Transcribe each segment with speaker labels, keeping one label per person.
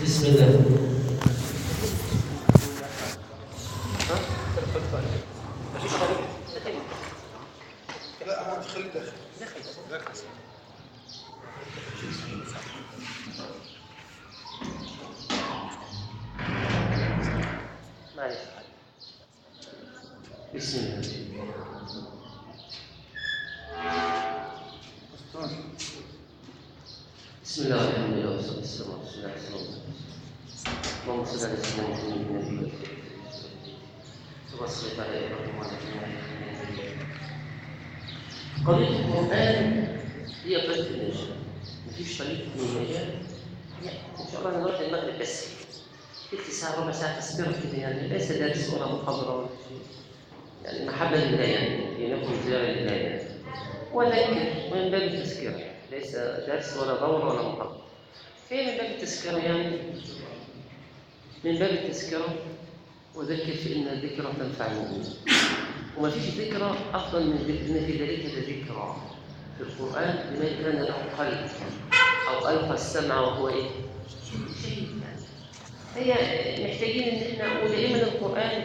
Speaker 1: بسم الله
Speaker 2: لا هو خلي داخل داخل
Speaker 1: معلش بسم الله بسم الله والحمد لله والصلاة والسلام على رسول الله صلى الله عليه وسلم اللهم صل على سيدنا محمد النبي وصلت على إبراهيم وعلى آله قضية القرآن هي قضية النجاة مفيش طريق من النجاة لا إن شاء الله نروح المغرب بس تلت ساعة ربع ساعة تذكرة كده يعني ليس درس ولا محاضرة ولا شيء يعني محبة لله يعني ينكم زيارة لله يعني وذكر من باب التذكرة ليس درس ولا دورة ولا محاضرة فهي من باب التذكرة يعني من باب التذكرة وذكر فإن الذكرى تنفع المؤمنين وما فيش ذكرى أفضل من ذكر إن في ذلك لذكرى في القرآن لمن كان له قلب أو ألقى السمع وهو إيه؟ شهيد يعني هي محتاجين ان احنا نقول دائما القران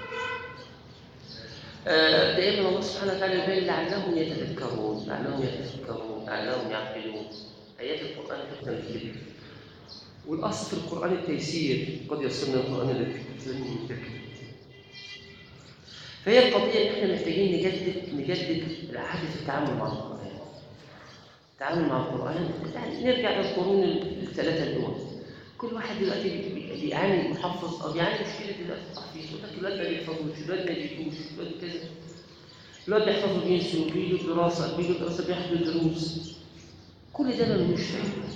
Speaker 1: آه، دائما الله سبحانه وتعالى يبين لعلهم يتذكرون لعلهم يتفكرون لعلهم يعقلون ايات القران تختم بالذكر والاصل في القران التيسير قد يسرنا القران للذكر من ذكر فهي القضيه ان احنا محتاجين نجدد نجدد العهد في التعامل مع القران التعامل مع القران يعني نرجع للقرون الثلاثه الاولى كل واحد دلوقتي بي- بيعاني محفظ او بيعاني مشكله دلوقتي التحفيظ يقول لك الواد ما بيحفظوش الواد ما بيجيبوش الواد كذا الواد بيحفظوا بينسوا بيجوا دراسه بيجوا دراسه بياخدوا دروس كل ده ملوش فايده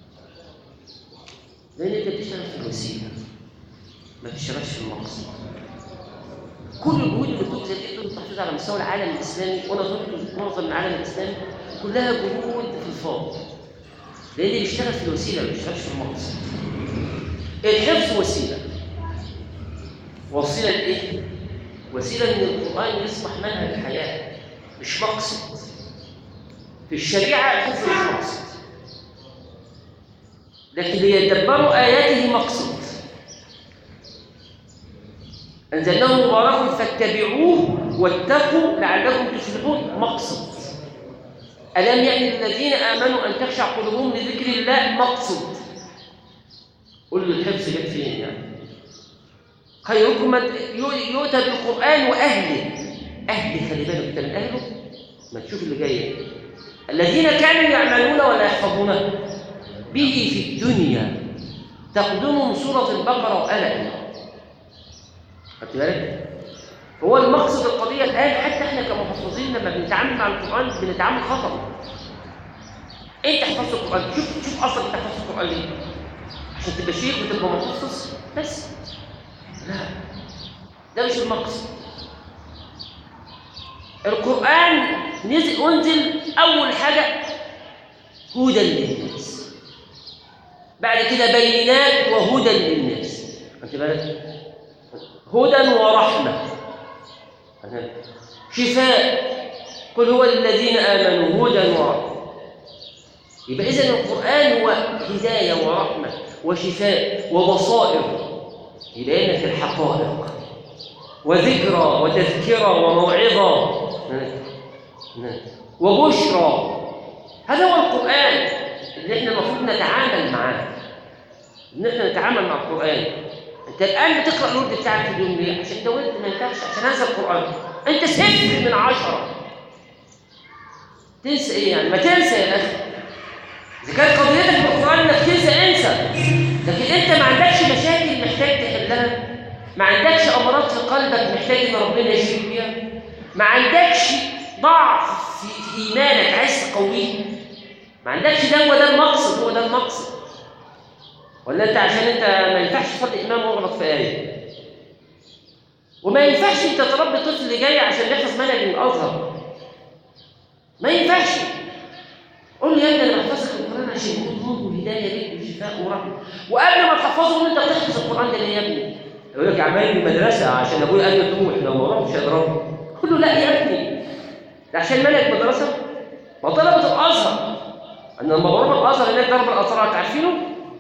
Speaker 1: لان انت بتشتغل في الوسيله ما بتشتغلش في المقصد كل الجهود اللي بتبذل دي بتبذل تحفيظ على مستوى العالم الاسلامي وانا ظن معظم العالم الاسلامي كلها جهود في الفاضي لان اللي بيشتغل في الوسيله ما بيشتغلش في المقصد الحفظ وسيله وسيله ايه وسيله ان القران يصبح منهج حياه مش مقصد في الشريعه الحفظ مش مقصد لكن ليدبروا اياته مقصد انزلناه مبارك فاتبعوه واتقوا لعلكم تفلحون مقصد ألم يأن الذين آمنوا أن تخشع قلوبهم لذكر الله مقصد قل له الحفظ جت فين يعني خيركم من يؤتى بالقرآن وأهله أهل خلي بالك أنت من أهله ما تشوف اللي جاي الذين كانوا يعملون ولا يحفظون به في الدنيا تقدمهم سورة البقرة وآل خدت بالك؟ هو المقصد القضية الآن حتى احنا كمحفظين لما بنتعامل مع القرآن بنتعامل خطأ. انت حفظت القرآن شوف شوف اصلا انت حفظت القرآن ليه؟ عشان تبقى شيخ وتبقى متخصص بس لا ده مش المقصد. القرآن نزل انزل أول حاجة هدى للناس. بعد كده بينات وهدى للناس. خدت بالك؟ هدى ورحمة شفاء قل هو للذين آمنوا هدى ورحمة يبقى إذن القرآن هو هداية ورحمة وشفاء وبصائر يبين في الحقائق وذكرى وتذكرة وموعظة وبشرى هذا هو القرآن اللي احنا المفروض نتعامل معاه ان احنا نتعامل مع القرآن انت الان بتقرا الورد بتاعك في اليوم ليه؟ عشان ده ورد ما ينفعش عشان هذا القران انت صفر من عشره تنسى ايه يعني؟ ما تنسى يا اخي اذا كانت قضيتك في القران انك تنسى انسى لكن انت ما عندكش مشاكل محتاج تحلها ما عندكش امراض في قلبك محتاج ان ربنا يشفيك بيها ما عندكش ضعف في, في ايمانك عايز تقويه ما عندكش ده هو ده المقصد هو ده المقصد ولا انت عشان انت ما ينفعش تصلي امام واغلط في ايه وما ينفعش انت تربي طفل اللي جاي عشان يحفظ منهج من الازهر ما ينفعش قول لي يا ابني انا بحفظك القران عشان يكون نور وهدايه ليك وشفاء ورحمه وقبل ما تحفظه انت بتحفظ القران ده ليه يا ابني؟ يقول لك عمال المدرسه عشان ابويا قال لي تروح لو ما رحتش هضربه قول له لا يا ابني ده عشان منهج مدرسه ما طلبه الازهر ان لما بروح الازهر هناك ضرب الاطراف عارفينه؟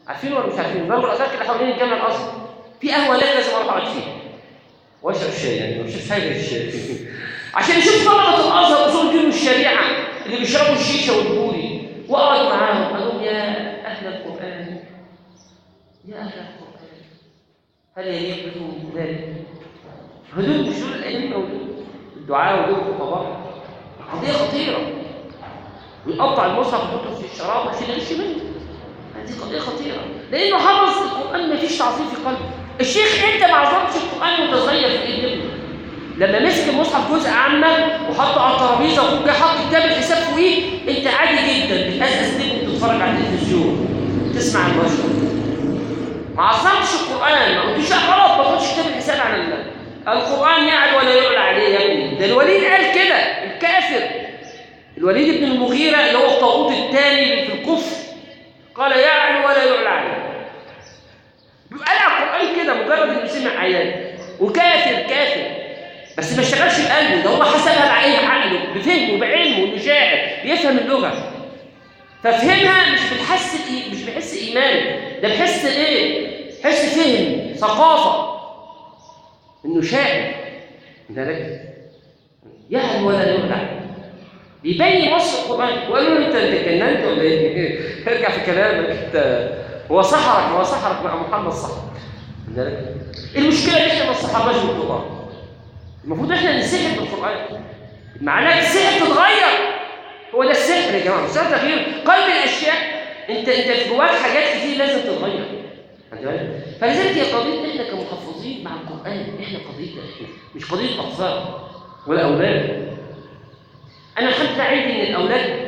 Speaker 1: عارفين ولا مش عارفين ضرب الأثار اللي حوالين الجامع الأصلي في قهوة هناك لازم أروح أقعد فيها وأشرب شاي يعني ما بشربش حاجة غير الشاي عشان يشوف طلبة الأزهر أصول الدين والشريعة اللي بيشربوا الشيشة والبوري وأقعد معاهم أقول لهم يا أهل القرآن يا أهل القرآن هل يليق بكم ذلك؟ هدول مش دول الأئمة ودول الدعاء ودول الخطباء قضية خطيرة ويقطع المصحف ويحطه في الشراب عشان يمشي منه هذه قضية خطيرة لأنه حفظ القرآن ما فيش تعظيم في قلبه الشيخ أنت ما عظمتش القرآن وأنت صغير في إيد ابنه لما مسك المصحف جزء عامة وحطه على الترابيزة وفوق حط كتاب الحساب فوقيه أنت عادي جدا بتقزقز ليه وبتتفرج على التلفزيون تسمع البشر ما عظمتش القرآن ما قلتش لا خلاص ما تاخدش كتاب الحساب عن الله القرآن يعلى ولا يعلى عليه يا ابني ده الوليد قال كده الكافر الوليد بن المغيرة اللي هو الطاغوت الثاني في الكفر قال يعلو ولا يعلى عليه قال على القرآن كده مجرد انه سمع آيات وكافر كافر بس ما اشتغلش بقلبه ده هو حسبها بعين عقله بفهمه بعلمه انه شاعر بيفهم اللغة ففهمها مش بتحس مش بيحس ايمان ده بيحس ايه؟ حس فهم ثقافة انه شاعر لذلك يعلو ولا يعلى بيبين وصف القرآن وقالوا له انت اتجننت ولا ايه؟ ارجع في كلامك انت هو سحرك هو سحرك بقى محمد سحرك لذلك المشكله ان احنا ما نسحرناش بالقرآن المفروض احنا ننسحب بالقرآن معناه السحر تتغير هو ده السحر يا جماعه مش تغيير قلب الاشياء انت انت جواك حاجات كتير لازم تتغير فلذلك هي قضيه احنا كمحفظين مع القران احنا قضيتنا احنا مش قضيه اطفال ولا اولاد انا الحمد لله عندي ان الاولاد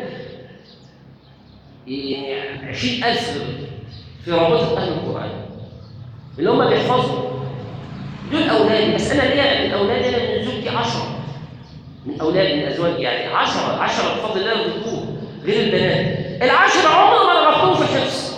Speaker 1: يعني 20000 في رابطه اهل القران اللي هم بيحفظوا دول اولادي بس انا ليا من اولادي انا من زوجتي 10 من اولاد من ازواجي يعني 10 10 بفضل الله الذكور غير البنات العشرة عمر ما رغبتهم في الحفظ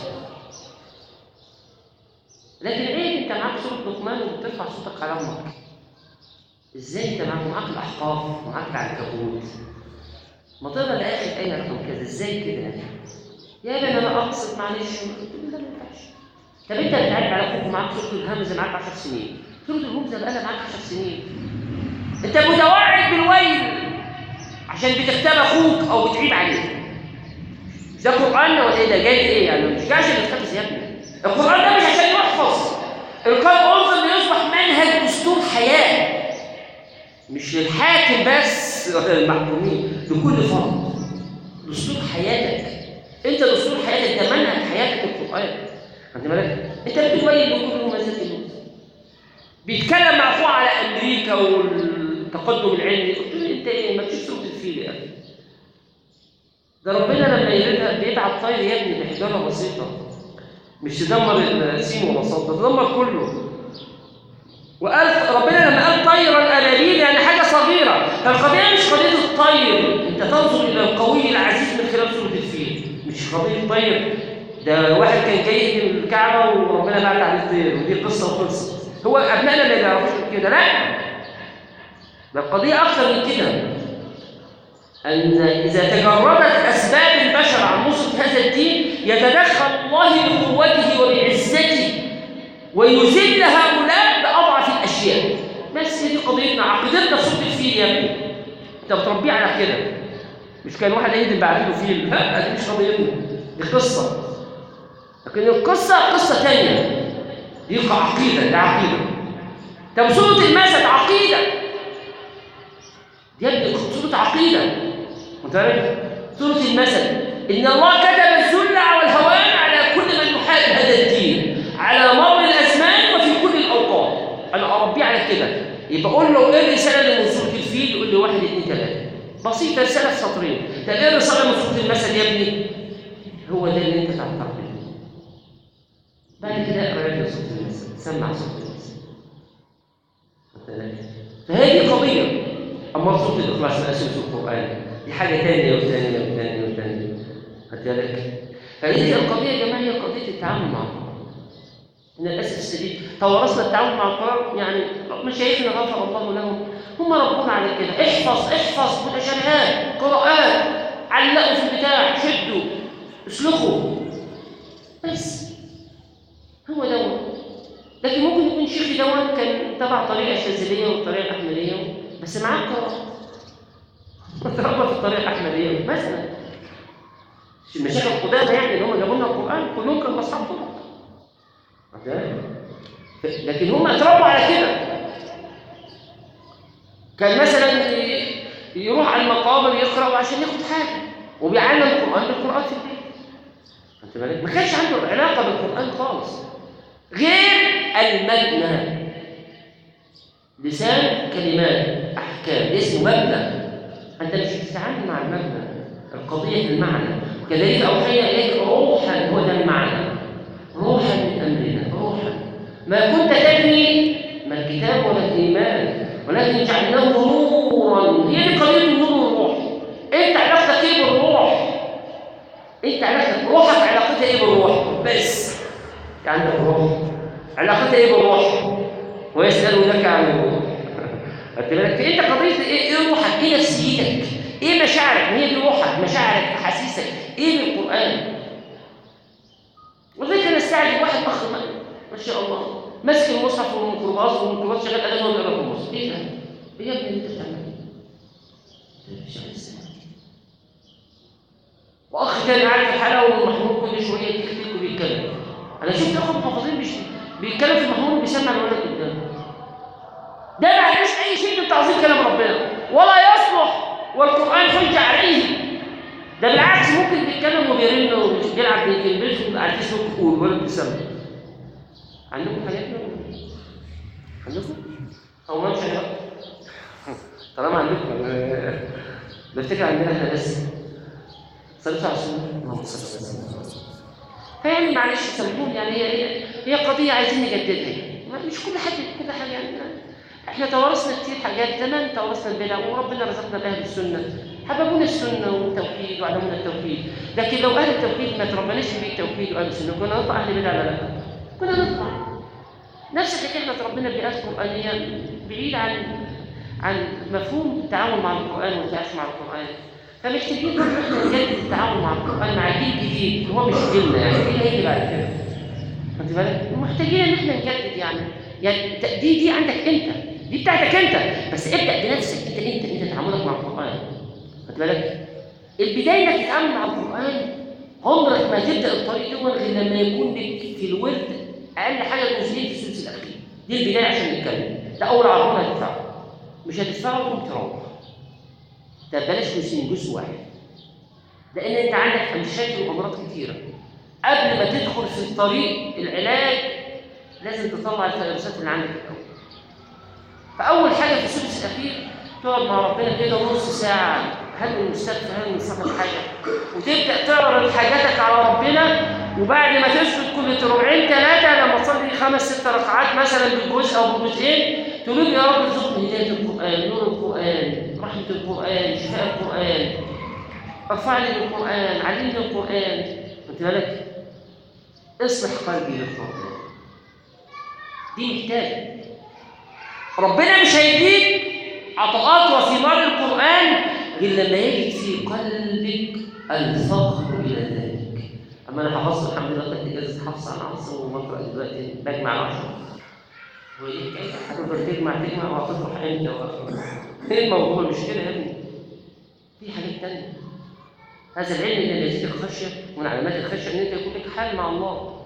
Speaker 1: لكن ايه انت معاك سوره لقمان وبترفع صوتك على امك ازاي انت معاك معاك الاحقاف ومعاك العنكبوت ما تقرا لاخر ايه رقم كذا ازاي كده يا ابني انا اقصد معلش لا ما ينفعش طب انت بتعب على اخوك ومعاك سوره الهمزه معاك 10 سنين سوره الهمزه بقى لها معاك 10 سنين انت متوعد بالويل عشان بتختار اخوك او بتعيب عليه ده قران ولا ايه ده جاي ايه يعني مش جاي عشان يتحفظ يا ابني القران ده مش عشان يحفظ القران انظر ليصبح منهج دستور حياه مش للحاكم بس ولا للمحكومين لكل فرد دستور حياتك انت دستور حياتك ده منهج حياتك القران خدت بالك انت بتبين لكل مميزات الموت بيتكلم مع اخوه على امريكا والتقدم العلمي قلت له انت ايه ما تشوف صوره الفيل يا اخي ده ربنا لما يريدها بيبعت طير يا ابني بحجاره بسيطه مش تدمر السين ولا صد تدمر كله وقال ربنا لما قال طير الانابيب يعني حاجه صغيره فالقضيه مش قضيه الطير انت تنظر الى القوي العزيز من خلال سوره الفيل مش قضيه طير ده واحد كان جاي من الكعبه وربنا بعت عليه الطير ودي قصه وخلصت هو ابنائنا ما يعرفوش كده لا ده القضيه اكثر من كده أن إذا تجردت أسباب البشر عن نصرة هذا الدين يتدخل الله بقوته وبعزته ويذل هؤلاء بأضعف الأشياء بس هي دي قضيتنا عقيدتنا في صوت الفيل يا ابني أنت بتربيه على كده مش كان واحد هيهدم بعد له فيل لا دي مش قضيتنا دي قصة لكن القصة قصة تانية دي عقيدة دي عقيدة طب سورة المسد عقيدة يا ابني سورة عقيدة انت عارف سورة المثل إن الله كتب الذل والهوان على كل من يحارب هذا الدين على مر الأزمان وفي كل الأوقات أنا أربيه على كده يبقى أقول له إيه الرسالة اللي من سورة الفيل يقول لي واحد اثنين ثلاثة بسيطة رسالة في سطرين طب إيه الرسالة من سورة المثل يا ابني؟ هو ده اللي أنت تعرف تعمله بعد كده اقرا لك سورة المثل سمع سورة المثل فهذه قضية أما سورة الإخلاص من أسئلة القرآن دي حاجة تانية وثانية وثانية وثانية خدت بالك؟ فهذه القضية يا جماعة هي قضية التعامل مع القرآن. للأسف الشديد توارثنا التعامل مع القرآن يعني مشايخنا غفر الله لهم هم ربونا على كده احفظ احفظ متشابهات قراءات علقوا في البتاع شدوا اسلخوا بس لكن ممكن يكون شيخي دوت كان تبع طريقه الشاذليه والطريقه الاحمديه بس معاه قراءه اتربى في الطريقه الاحمديه مثلا المشايخ القدامى يعني اللي هم جابوا لنا القران كلهم كانوا اصحاب طرق واخد بالك؟ ف- لكن هم اتربوا على كده كان مثلا ي- يروح على المقابر يقرا عشان ياخد حاجه وبيعلم القران بالقران في البيت انت بالك ما كانش عنده علاقه بالقران خالص غير المبنى لسان كلمات احكام اسمه مبنى انت مش بتتعامل مع المبنى القضيه في المعنى وكذلك اوحينا اليك روحا هو ده المعنى روحا من امرنا روحا ما كنت تدري ما الكتاب ولا الايمان ولكن جعلناه نورا هي دي قضيه النور والروح انت علاقتك ايه بالروح انت علاقتك روحك علاقتها ايه بالروح بس عندك روح علاقتها ايه بالروح ويسالونك عن الروح خدت بالك انت قضيه ايه ايه روحك ايه نفسيتك ايه مشاعرك ما هي دي روحك مشاعرك احاسيسك ايه بالقران وذلك انا استعجب واحد اخ ما ما شاء الله ماسك المصحف والميكروباص والميكروباص شغال اغاني وهو بيقرا في المصحف ايه ده؟ ايه يا ابني اللي انت بتعمله؟ إيه؟ شغال ازاي؟ واخ تاني قاعد في الحلقه ومحمود كل شويه يكتب وبيتكلم انا شفت اخو محافظين مش بيتكلم في المحمود وبيسمع الولد قدامه ده ما عندوش اي شيء من تعظيم كلام ربنا ولا يصلح والقران حجه عليه ده بالعكس ممكن بيتكلم وبيرن وبيلعب بيكلمته على الفيسبوك يقول ولا بيسمع عندكم حاجات من عندكم؟ او ما شاء طالما عندكم آه، بفتكر عندنا احنا بس صليتوا على السنه اللهم صل وسلم فيعني معلش سامحوني يعني هي هي هي قضيه عايزين نجددها ما- مش كل حاجه كل حاجه يعني احنا توارثنا كتير حاجات زمان توارثنا البدع وربنا رزقنا باهل السنه حببونا السنه والتوحيد وعلمونا التوحيد لكن لو اهل التوحيد ما تربناش في بيت التوحيد واهل السنه كنا نطلع اهل بدع ولا لا؟ كنا نطلع نفس الحكايه احنا تربينا بيئات قرانيه بعيد عن عن مفهوم التعامل مع القران والتعايش مع القران فمحتاجين برضه احنا نجدد التعامل مع القران مع جيل جديد هو مش جيلنا يعني جيل هيجي بعد كده خدت بالك؟ محتاجين ان احنا نجدد يعني يعني الت- دي دي عندك انت دي بتاعتك انت بس ابدا بنفسك انت انت انت تعاملك مع القران خدت بالك؟ البدايه انك تتعامل مع القران عمرك ما تبدا الطريق ده غير لما يكون لك في الورد اقل حاجه جزئين في الثلث الاخير دي البدايه عشان نتكلم ده اول عرضون هتدفعه مش هتدفعه وتقوم تروح طب بلاش جزئين جزء واحد لان انت عندك مشاكل وامراض كتيره قبل ما تدخل في طريق العلاج لازم تطلع الفيروسات اللي عندك الاول فاول حاجه في الثلث الاخير تقعد مع ربنا كده نص ساعه هل المستشفى هل المستشفى حاجه وتبدا تعرض حاجاتك على ربنا وبعد ما تسجد كل ربعين ثلاثه لما تصلي خمس ست ركعات مثلا بالجزء او بالجزئين تقول يا رب ارزقني هدايه القران نور القران رحمه القران شفاء القران ارفع لي بالقران علمني القران خدت بالك اصلح قلبي للقران دي محتاجه ربنا مش هيديك عطاءات وثمار القرآن غير لما يجد في قلبك الفقر إلى ذلك أما أنا حفظت الحمد لله خدت إجازة حفظ عن عاصم وبقرأ دلوقتي بجمع العشرة وليه كيف هتقدر تجمع تجمع وهتفرح امتى و- ايه الموضوع مش كده يا ابني في حاجات تانية هذا العلم اللي يزيد الخشية ومن علامات الخشية ان انت يكون لك حال مع الله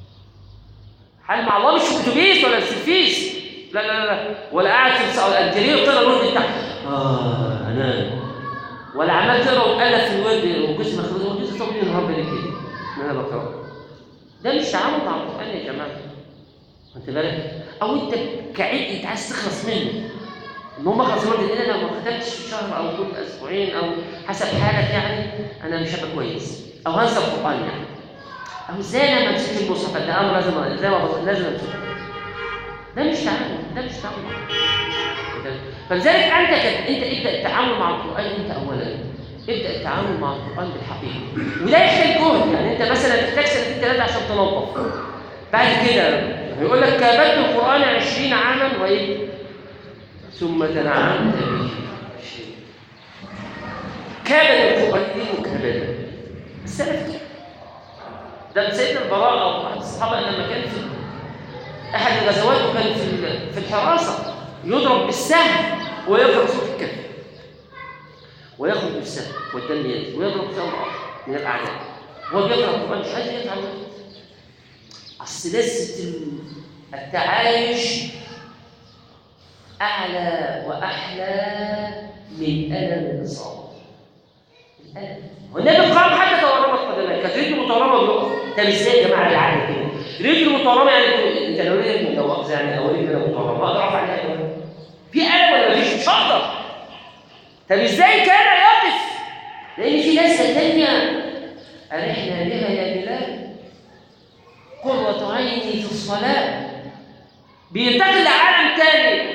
Speaker 1: حال مع الله مش في اتوبيس ولا في الفيس لا لا لا ولا قاعد في الس- الجرير طلع الورد بتاعك اه انام ولا عمال تقرا وتالف في الورد وجزء مخلوق هو جزء طويل النهارده ليه كده؟ ان انا بقرا ده مش تعامل مع القران يا جماعه خدت بالك؟ او انت كعيد انت عايز تخلص منه ان هم خلاص الورد ده انا لو ما ختمتش في شهر او كل اسبوعين او حسب حالك يعني انا مش هبقى كويس او هنسى القران يعني او ازاي انا ما مسكت المصحف ده امر لازم زي ما بقول لازم امسكه ده مش تعامل ده مش تعامل فلذلك انت كت- انت ابدا التعامل مع القران انت اولا ابدا التعامل مع القران بالحقيقه وده يحتاج جهد يعني انت مثلا تحتاج سنتين ثلاثه عشان تنظف بعد كده هيقول لك كابدت القران 20 عاما وايه ثم تنعمت به كابد القران دي مكابده السلف كده ده سيدنا البراء او احد الصحابه لما كان في احد الغزوات وكان في ال- في الحراسه يضرب بالسهم ويقرا صوت الكهف ويخرج بالسهم والدم ينزل ويضرب سهم اخر من الاعداء هو بيقرا القران مش قادر يفعل ذلك. اصل لذه التعايش اعلى واحلى من الم الاصابه الالم والنبي قام حتى تورمت قدماه كانت رجله متورمه بيقف طب ازاي يا جماعه العقل كده رجله متورمه يعني انتوا- انت لو رجلك متوقفه يعني او رجلي متورمه اقدر اقف عليها كمان في الم ولا مفيش مش هقدر طب ازاي كان يقف لان في ناس ثانيه ارحنا بها يا بلال قرة عيني في الصلاة بينتقل لعالم تاني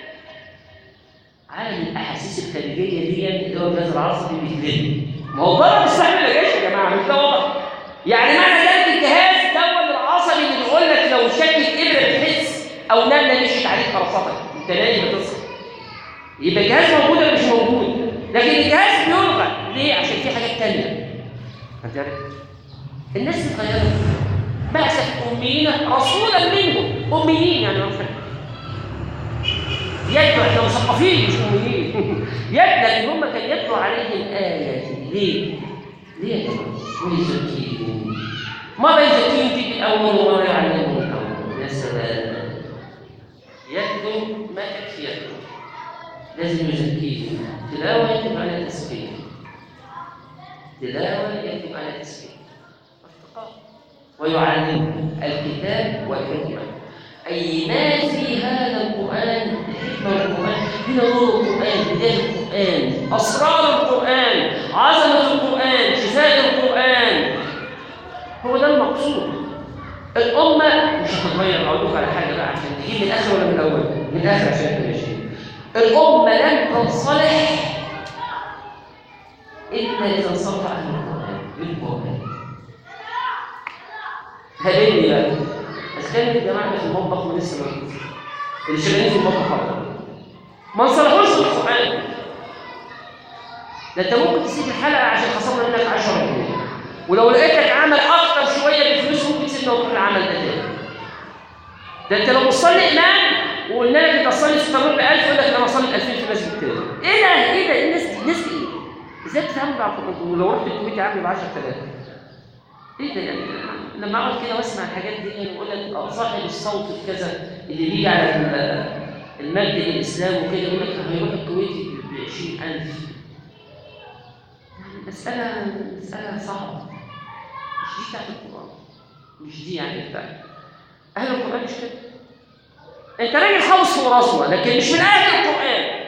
Speaker 1: عالم الأحاسيس الخارجية دي اللي هو الجهاز العصبي بيتلم ما هو بره مستحمل ما جاش يا جماعة مش ده واضح يعني معنى ذلك الجهاز ده العصبي اللي بيقول لك لو شكت إبرة تحس أو نملة مشيت عليك خرصتك أنت نايم بتصحى يبقى الجهاز موجود ولا مش موجود لكن الجهاز بيلغى ليه؟ عشان في حاجات تانية فهمت علي؟ الناس اتغيرت بعثت أميين رسولا منهم أميين يعني ما فاهم يتلو احنا مثقفين مش أميين يتلو لكن هم كان يتلو عليهم آياتي ليه؟ ليه يا جماعة؟ ويزكيهم مرة يزكيهم تيجي الأول ومرة يعلمهم الأول يا سلام يتلو ما يكفي يتلو لازم يزكيهم تلاوة يجب على تسبيح تلاوة يجب على تسبيح وافتقار ويعلمهم الكتاب والحكمة أي ما في هذا القرآن حكمة القرآن هنا نور القرآن بداية القرآن أسرار القرآن عظمة القرآن شفاء القرآن هو ده المقصود الأمة مش هتتغير أقول لكم على حاجة بقى عشان تجيب من الآخر ولا من الأول؟ من الآخر عشان أنت ماشي الأمة لن تنصلح إلا إذا انصلح أهل القرآن بالقرآن هابني بقى بس كان الجماعة في المطبخ ولسه موجود اللي شغالين في المطبخ أكتر ما انصلحوش بالقرآن ده أنت ممكن تسيب الحلقة عشان خسرنا منك 10 جنيه ولو لقيتك عمل أكتر شوية بفلوس ممكن تسيبنا وتروح العمل ده تاني ده أنت لو بتصلي إمام وقلنا لك أنت تصلي في الطريق ب 1000 يقول لك أنا بصلي ب 2000 في مسجد تاني إيه ده؟ إيه ده؟ الناس دي الناس دي إيه؟ إزاي بتتعامل مع القرآن؟ ولو رحت الكويت يا عم ب 10000 ايه ده يعني لما اقعد كده واسمع الحاجات دي يعني يقول لك آه صاحب الصوت الكذا اللي بيجي على ال- المجد الاسلام وكده يقول لك هيروح الكويت ب 20000 يعني مسألة مسألة صعبة مش دي بتاعت القرآن مش دي يعني بتاعت أهل القرآن مش كده أنت راجل حافظ فوق راسنا لكن مش من أهل القرآن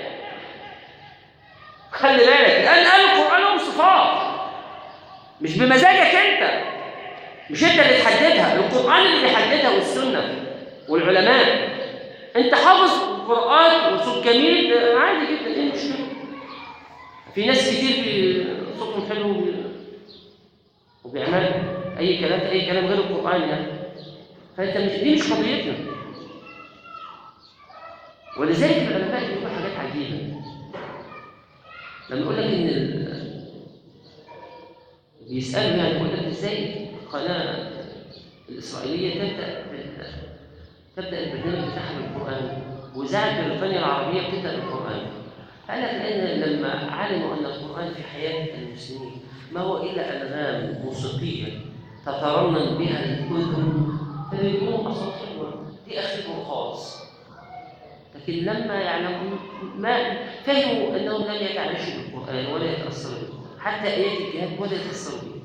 Speaker 1: خلي بالك لأن أهل القرآن لهم صفات مش بمزاجك انت مش انت اللي تحددها القران اللي بيحددها والسنه والعلماء انت حافظ قراءات وصوت جميل ده عادي جدا ايه المشكله في ناس كتير بي- صوتهم حلو وبي- وبيعملوا اي كلام في اي كلام غير القران يعني فانت مش دي مش قضيتنا ولذلك العلماء بيقولوا حاجات عجيبه لما يقول لك ان ال- بيسألوا يعني يقول لك ازاي القناة الإسرائيلية تبدأ بال- تبدأ البرنامج بتاعها بالقرآن وإذاعة بريطانيا العربية بتبدأ بالقرآن قال لك لأن لما علموا أن القرآن في حياة المسلمين ما هو إلا أنغام موسيقية تترنم بها الأذن فبيكونوا أصوات حلوة دي آخرهم خالص لكن لما يعلموا ما فهموا أنهم لم يتعايشوا بالقرآن ولا يتأثروا بالقرآن حتى آيات الجهاد ولا يتأثروا بها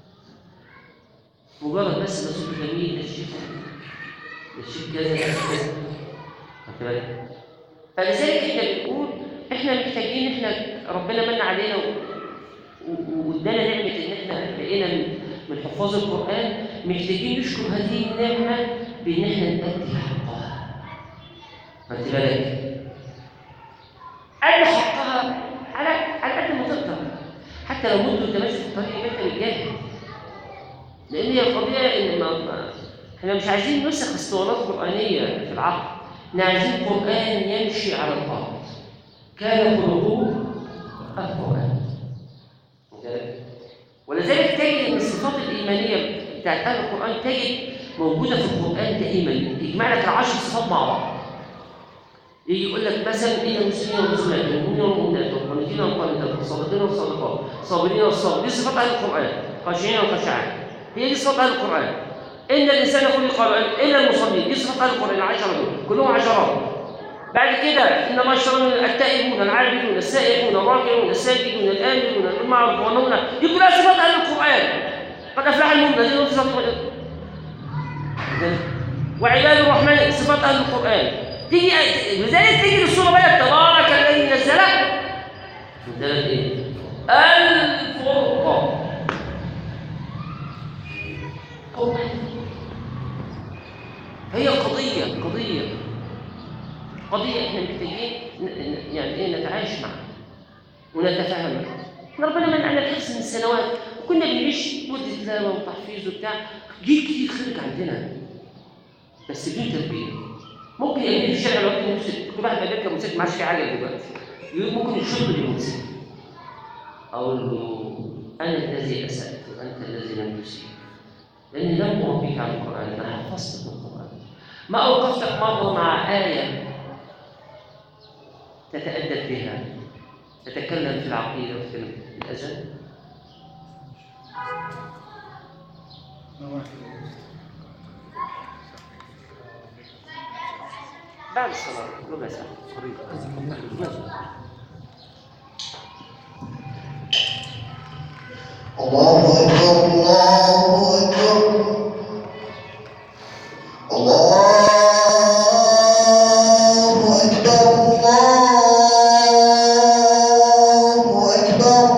Speaker 1: مجرد بس ما صوت جميل ده الشيخ ده الشيخ كذا ده الشيخ كذا خدت بالك؟ فلذلك احنا بنقول احنا محتاجين احنا ربنا من علينا و- و- وادانا نعمه ان احنا بقينا من من حفاظ القران محتاجين نشكر هذه النعمه بان احنا نؤدي حقها خدت بالك؟ أدي حقها على على قد ما تقدر حتى لو مت وانت ماشي في الطريق يبقى انت بتجاهد لان هي القضيه ان ما ما- احنا مش عايزين نسخ اسطوانات قرانيه في العقل احنا عايزين قران يمشي على الارض كان خلقه القران ولذلك تجد ان الصفات الايمانيه بتاعت اهل القران تجد موجودة في القرآن دائما يجمع لك العشر صفات مع بعض يجي يقول لك مثلا ان المسلمين والمسلمات والمؤمنين والمؤمنات والقانتين والقانتات والصادقين والصادقات الصابرين والصابرين دي صفات اهل القران خاشعين والخاشعات هي دي صفات اهل القران ان الانسان خلق قرآن الا المصلين دي صفات اهل القران العشره دول كلهم عشرات بعد كده انما اشتروا التائبون العابدون السائحون الراكعون الساجدون الامنون بالمعروف والنهون دي كلها صفات اهل القران قد افلح المؤمنون دي صفات وعباد الرحمن صفات اهل القران تيجي لذلك تيجي الصوره بقى تبارك الذي نزل نزلت ايه؟ الفرقان هي قضيه قضيه قضيه احنا محتاجين يعني ايه نتعايش معها ونتفاهم معها ربنا منعنا الحفظ من سنوات وكنا بنعيش مده تلاوه وتحفيظ وبتاع جيل كتير خرج عندنا بس بدون تربيه ممكن يجي في الشارع الوقت الموسيقى كل واحد بيركب موسيقى ما عادش في حاجه دلوقتي ممكن يشرب الموسيقى اقول له انا الذي اسات وانت الذي لم تسيء لاني لم اربيك على القران انا حفظتك القران ما اوقفتك مره مع ايه تتادب بها تتكلم في العقيده وفي الاذان بعد الصلاة ربع ساعة
Speaker 3: الله أكبر الله أكبر الله أكبر الله أكبر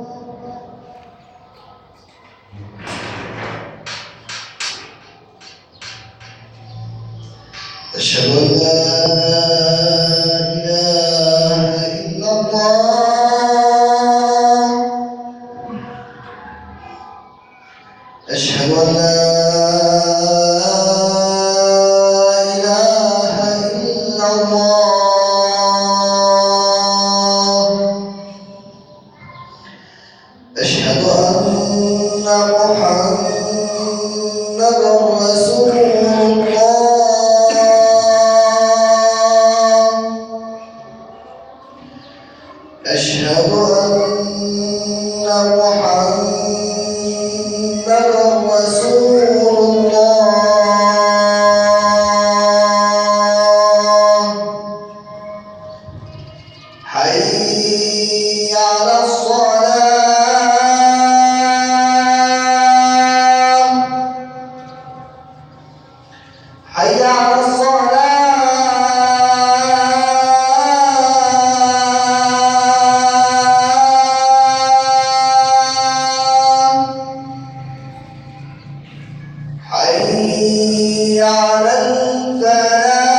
Speaker 3: أشهد أن لا إله إلا الله أشهد أن لا إله إلا الله أشهد أن محمدا رسول الله أشهد أن محمدا رسول الله حي على الصلاة حي على الصلاة حي على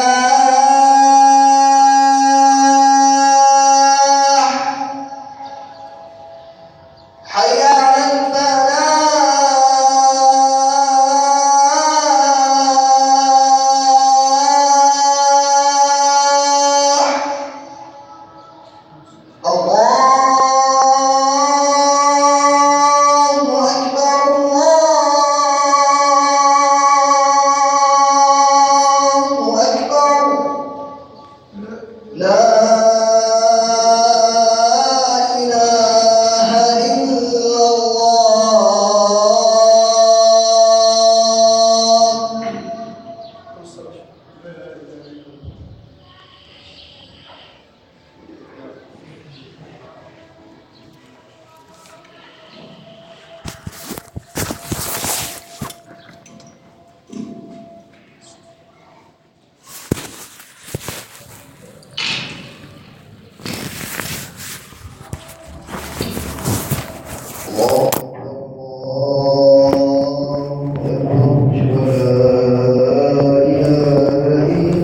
Speaker 3: الفلاح حي على الفلاح الله أكبر الله أكبر لا إله إلا الله الله أكبر ولا إله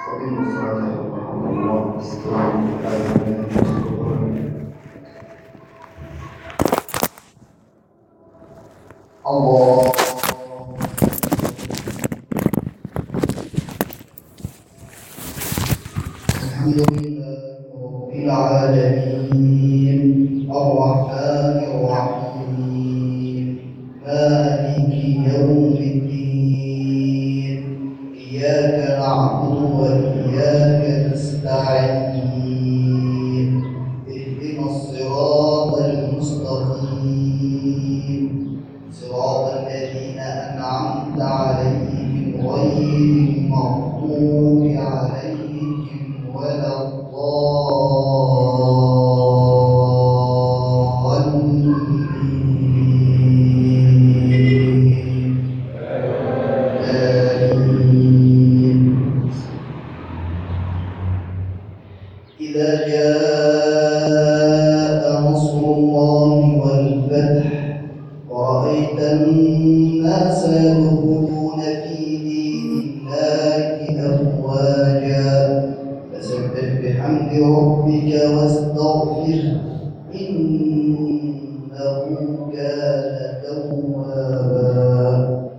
Speaker 3: وإن الصلاة رحمه الله استوى على الله الحمد لله رب العالمين الرحمن الرحيم مالك يوم الدين إياك نعبد وإياك نستعين اهدنا الصراط المستقيم صراط الذين أنعمت عليهم غير المغضوب عليهم ولا الضالين آمين إذا جاء نصر الله والفتح ورأيت الناس يدخلون في دين الله أفواجا فسبح بحمد ربك واستغفره إنه كان توابا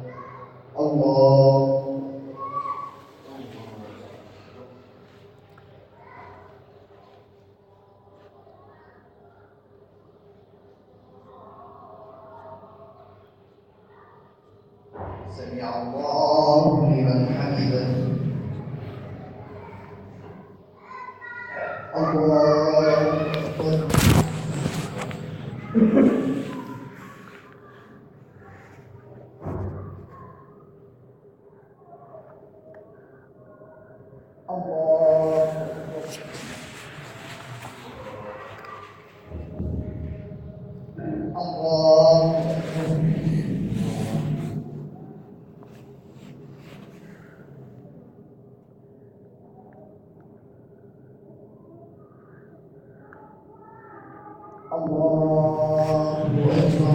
Speaker 3: الله سمع الله لمن حمده الله أكبر الله أكبر الله أكبر الله أكبر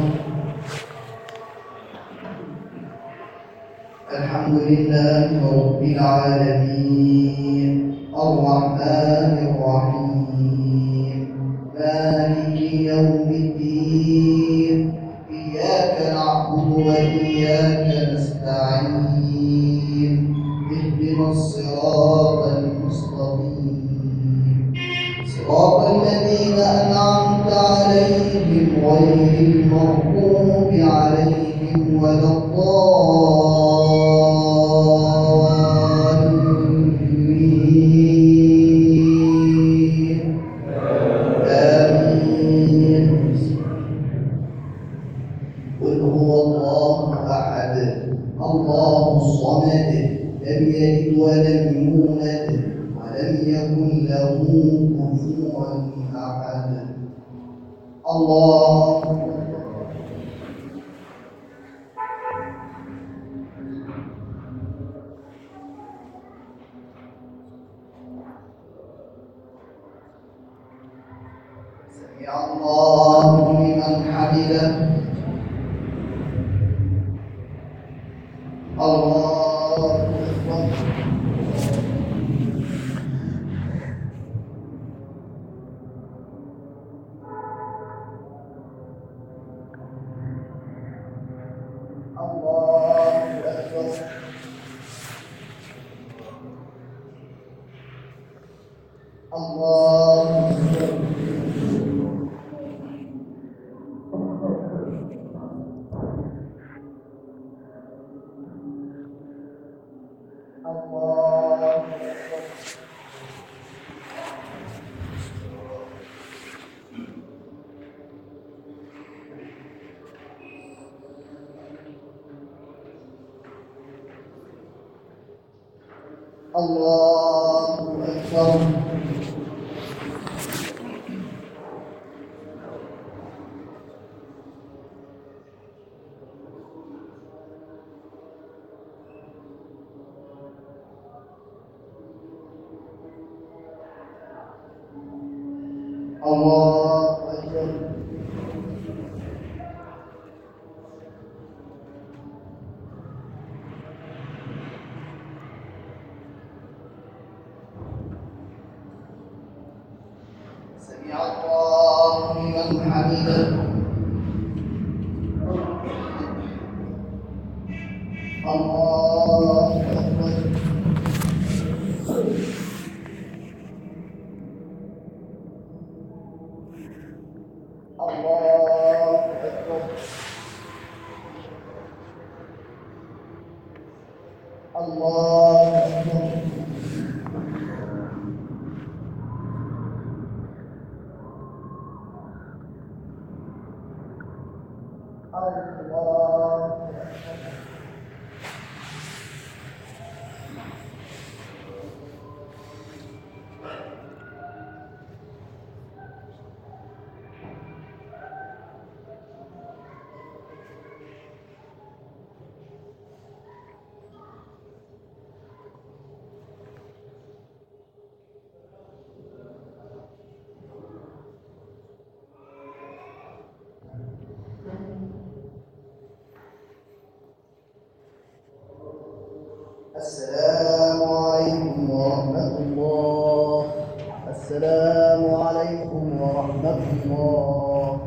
Speaker 3: الحمد لله رب العالمين الرحمن الرحيم مالك يوم الدين إياك نعبد وإياك نستعين اهدنا الصراط المستقيم صراط الذين أنعمت عليهم غير المغضوب عليهم ولا الضالين آمين قل هو الله أحد الله الصمد لم يلد ولم يولد ولم يكن له كفوا أحد الله سمع الله لمن حمده الله أكبر الله أكبر الله أكبر الله أكبر الله أكبر الله أكبر سمع الله لمن حمده الله أكبر الله أكبر الله أكبر الله أكبر السلام عليكم ورحمة الله السلام عليكم ورحمة الله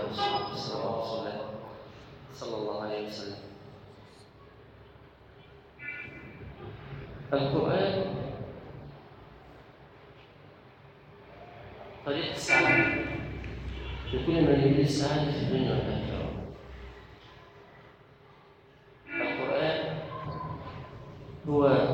Speaker 1: واصحابه صلوات الله صلى الله عليه وسلم القرآن طريق السعادة لكل من يريد السعادة في الدنيا والآخرة القرآن هو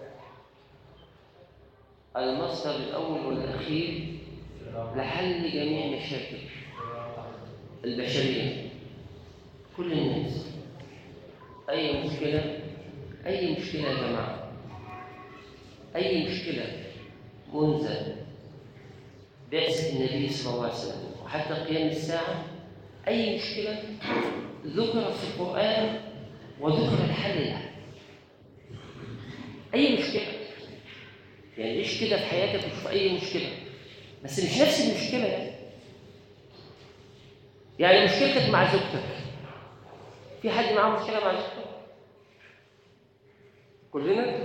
Speaker 1: المصدر الأول والأخير لحل جميع مشاكل البشرية كل الناس أي مشكلة أي مشكلة يا جماعة أي مشكلة منذ بعثة النبي صلى الله عليه وسلم وحتى قيام الساعة أي مشكلة ذكرت في القرآن وذكر الحل لها أي مشكلة يعني عيش كده في حياتك وشوف أي مشكلة بس مش نفس المشكلة يعني يعني مشكلتك مع زوجتك في حد معاه مشكلة مع زوجته؟ كلنا؟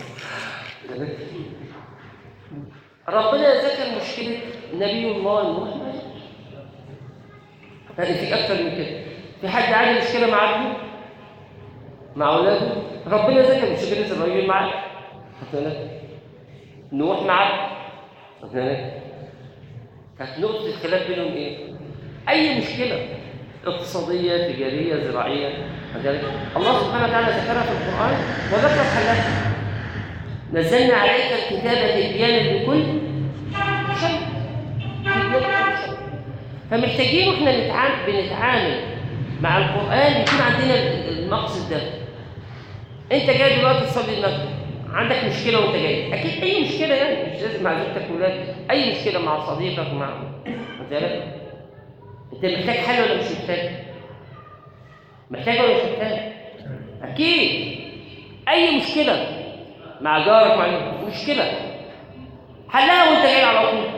Speaker 1: ربنا ذكر مشكلة نبي الله نوح مع زوجته. يعني في أكثر من كده في حد عنده مشكلة مع ابنه؟ مع أولاده؟ ربنا ذكر مشكلة الرجل مع خدت بالك؟ نوح مع خدت بالك؟ كانت نقطة الخلاف بينهم إيه؟ أي مشكلة اقتصادية تجارية زراعية كذلك الله سبحانه وتعالى ذكرها في القرآن وذكر حلها نزلنا عليك الكتاب تبيانا لكل شيء تبيان لكل شيء فمحتاجين واحنا نتعامل بنتعامل مع القرآن يكون عندنا المقصد ده انت جاي دلوقتي تصلي المغرب عندك مشكلة وانت جاي اكيد اي مشكلة يعني مش لازم مع زوجتك وولادك اي مشكلة مع صديقك مع واخد بالك انت محتاج حل ولا مش محتاج محتاج ولا مش محتاج اكيد اي مشكله مع جارك مع مشكله حلها وانت جاي على طول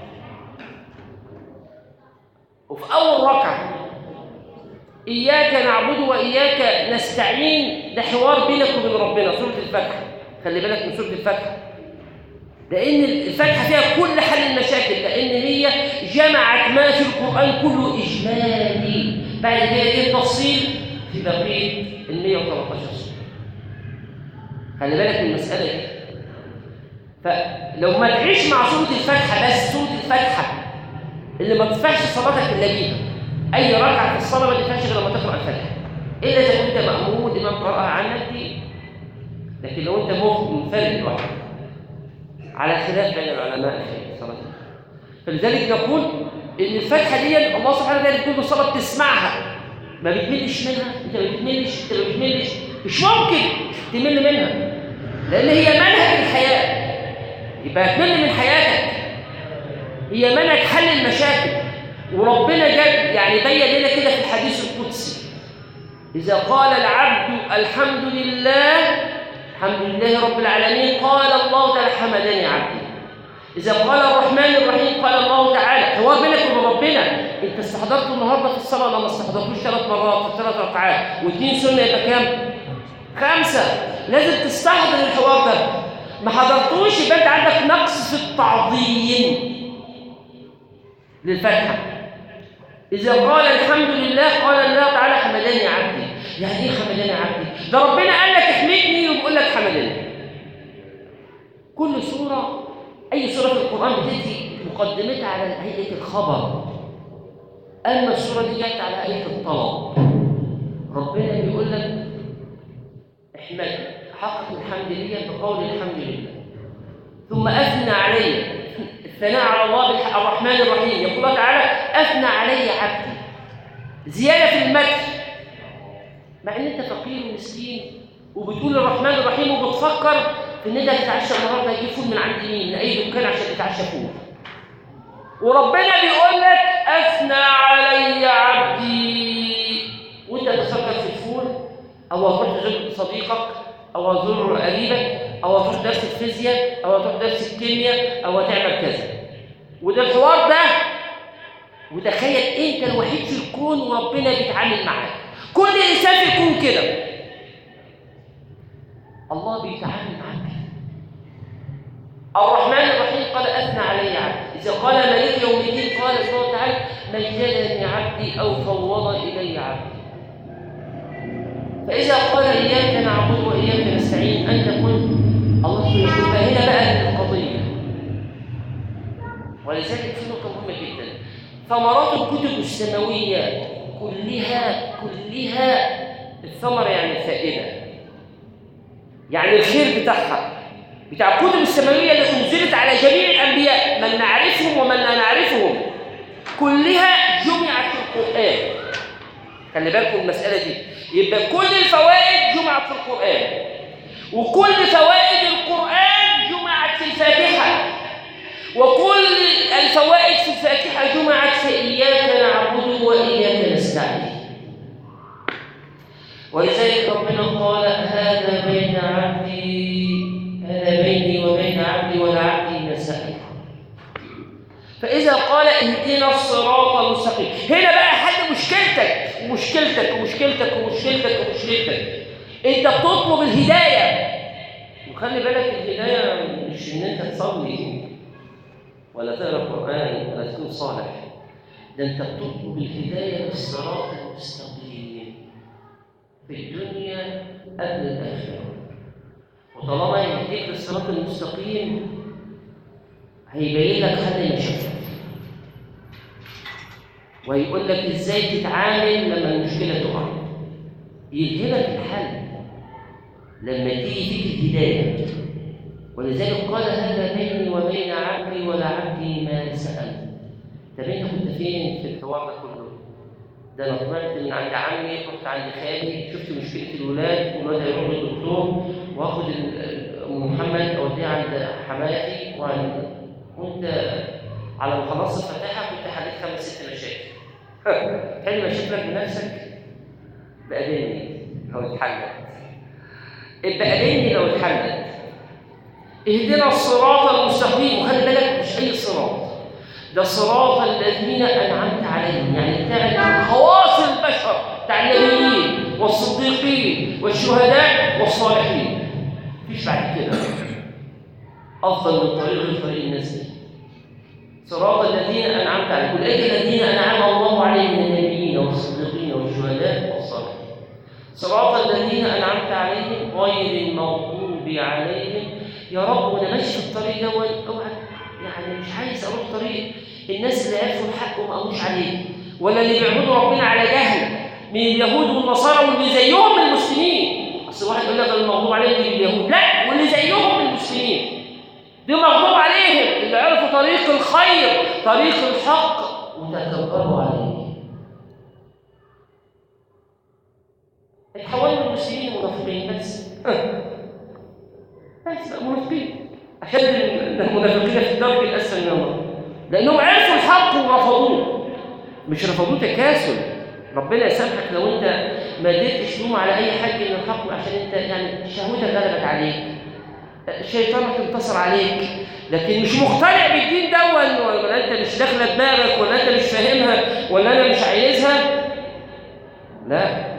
Speaker 1: وفي اول ركعه اياك نعبد واياك نستعين ده حوار بينك وبين ربنا سوره الفتح خلي بالك من سوره الفتح لأن الفتحة فيها كل حل المشاكل لأن هي جمعت ما في القرآن كله إجمالي بعد كده ايه التفصيل في بقية ال 113 سورة خلي بالك من المسألة دي فلو ما تعيش مع سورة الفاتحة بس سورة الفاتحة اللي ما تدفعش صلاتك إلا بيها أي ركعة في الصلاة ما تدفعش غير لما تقرأ الفاتحة إلا إذا كنت مأمون الإمام قرأها عنك دي لكن لو أنت منفرد لوحدك على خلاف بين العلماء في صلاة فلذلك نقول ان الفتحه دي الله سبحانه وتعالى بيقول الصلاه بتسمعها ما بتملش منها انت ما بتملش انت ما بتملش مش ممكن تمل منها لان هي منهج الحياه يبقى هتمل من حياتك هي منهج حل المشاكل وربنا جاب يعني بين لنا كده في الحديث القدسي اذا قال العبد الحمد لله الحمد لله رب العالمين قال الله تعالى حمدني عبدي إذا قال الرحمن الرحيم قال الله تعالى حوار بينك وبين ربنا أنت استحضرته النهارده في الصلاة ولا ما استحضرتوش ثلاث مرات في ثلاث ركعات واثنين سنة يبقى كام؟ خمسة لازم تستحضر الحوار ده ما حضرتوش يبقى أنت عندك نقص في التعظيم للفتحة إذا قال الحمد لله قال الله تعالى حمدني عبدي يعني إيه حمدني عبدي؟ ده ربنا قال لك احمدني وبيقول لك حمدني كل سورة أي سورة في القرآن بتدي مقدمتها على هيئة الخبر أما السورة دي جت على هيئة الطلب ربنا بيقول لك احمد حقق الحمد لله بقول الحمد لله ثم أثنى علي الثناء على الله بالح- الرحمن الرحيم يقول الله تعالى أثنى علي عبدي زيادة في المدح مع ان انت فقير ومسكين وبتقول الرحمن الرحيم وبتفكر في ان انت هتتعشى النهارده هتجيب فول من عند مين؟ من اي دكان عشان تتعشى فول. وربنا بيقول لك اثنى علي عبدي وانت تفكر في الفول او هتروح تزور صديقك او هتزور قريبك او هتروح درس الفيزياء او هتروح درس الكيمياء او هتعمل كذا. وده الحوار ده وتخيل انت الوحيد في الكون وربنا بيتعامل معاك. كل انسان بيكون كده. الله بيتعامل معاك الرحمن الرحيم قال اثنى علي عبدي اذا قال مالك يوم الدين قال الله تعالى مجدني عبدي أو فوض إلي عبدي فإذا قال إياك نعبد وإياك نستعين أنت قلت الله يبقى هنا بقى القضية ولذلك في نقطة مهمة جدا ثمرات الكتب السماوية كلها كلها الثمرة يعني الفائدة يعني الخير بتاعها بتاع الكتب السماوية اللي أنزلت على جميع الأنبياء من نعرفهم ومن لا نعرفهم كلها جمعت في القرآن خلي بالكم المسألة دي يبقى كل الفوائد جمعت في القرآن وكل فوائد القرآن جمعت في الفاتحة وكل الفوائد في الفاتحة جمعت في إياك نعبد وإياك نستعين ولذلك ربنا قال هذا بين عبدي هذا بيني وبين عبدي والعبد ما سأل فإذا قال اهدنا الصراط المستقيم هنا بقى حل مشكلتك ومشكلتك ومشكلتك ومشكلتك ومشكلتك انت بتطلب الهداية وخلي بالك الهداية مش ان انت تصلي ولا تقرا قرآن ولا تكون صالح ده انت بتطلب الهداية للصراط المستقيم في الدنيا قبل الآخرة وطالما يهديك للصراط المستقيم هيبين لك حل المشاكل ويقول لك ازاي تتعامل لما المشكله تقع يلهمك الحل لما تيجي فيك الهدايه ولذلك قال هذا بيني وبين عبدي ولا عبدي ما سال طب انت كنت فين في الحوار ده كله ده انا طلعت من عند عمي رحت عند خالي شفت مشكله الولاد والولاد هيروحوا للدكتور واخد ام محمد اوديها عند حماتي وعند وانت على ما خلصت الفاتحه كنت حليت خمس ست مشاكل حل مشاكلك بنفسك بقابلني لو اتحلت بقابلني لو اتحلت اهدنا الصراط المستقيم وخلي بالك مش اي صراط ده صراط الذين انعمت عليهم يعني بتاع خواص البشر بتاع النبيين والصديقين والشهداء والصالحين مفيش بعد كده افضل من طريق غير طريق الناس دي صراط الذين انعمت عليهم اولئك الذين انعم الله عليهم من النبيين والصديقين والشهداء والصالحين صراط الذين انعمت عليهم غير المغضوب عليهم يا رب وانا ماشي في الطريق ده اوعى يعني مش عايز اروح طريق الناس اللي عرفوا الحق وما قاموش عليه ولا اللي بيعبدوا ربنا على جهل من اليهود والنصارى واللي زيهم من المسلمين اصل واحد يقول لك المغضوب عليهم دي اليهود لا واللي زيهم من المسلمين دي مغضوب عليهم اللي عرفوا طريق الخير طريق الحق وتكبروا عليه اتحولوا من المسلمين منافقين بس بس بقى منافقين عشان المنافقين في الدرك الاسفل من النار لانهم عرفوا الحق ورفضوه مش رفضوه تكاسل ربنا يسامحك لو انت ما قدرتش تلوم على اي حاجه من الحق عشان انت يعني شهوتك غلبت عليك شيطانك انتصر عليك لكن مش مقتنع بالدين دون ولا انت مش داخله دماغك ولا انت مش فاهمها ولا انا مش عايزها لا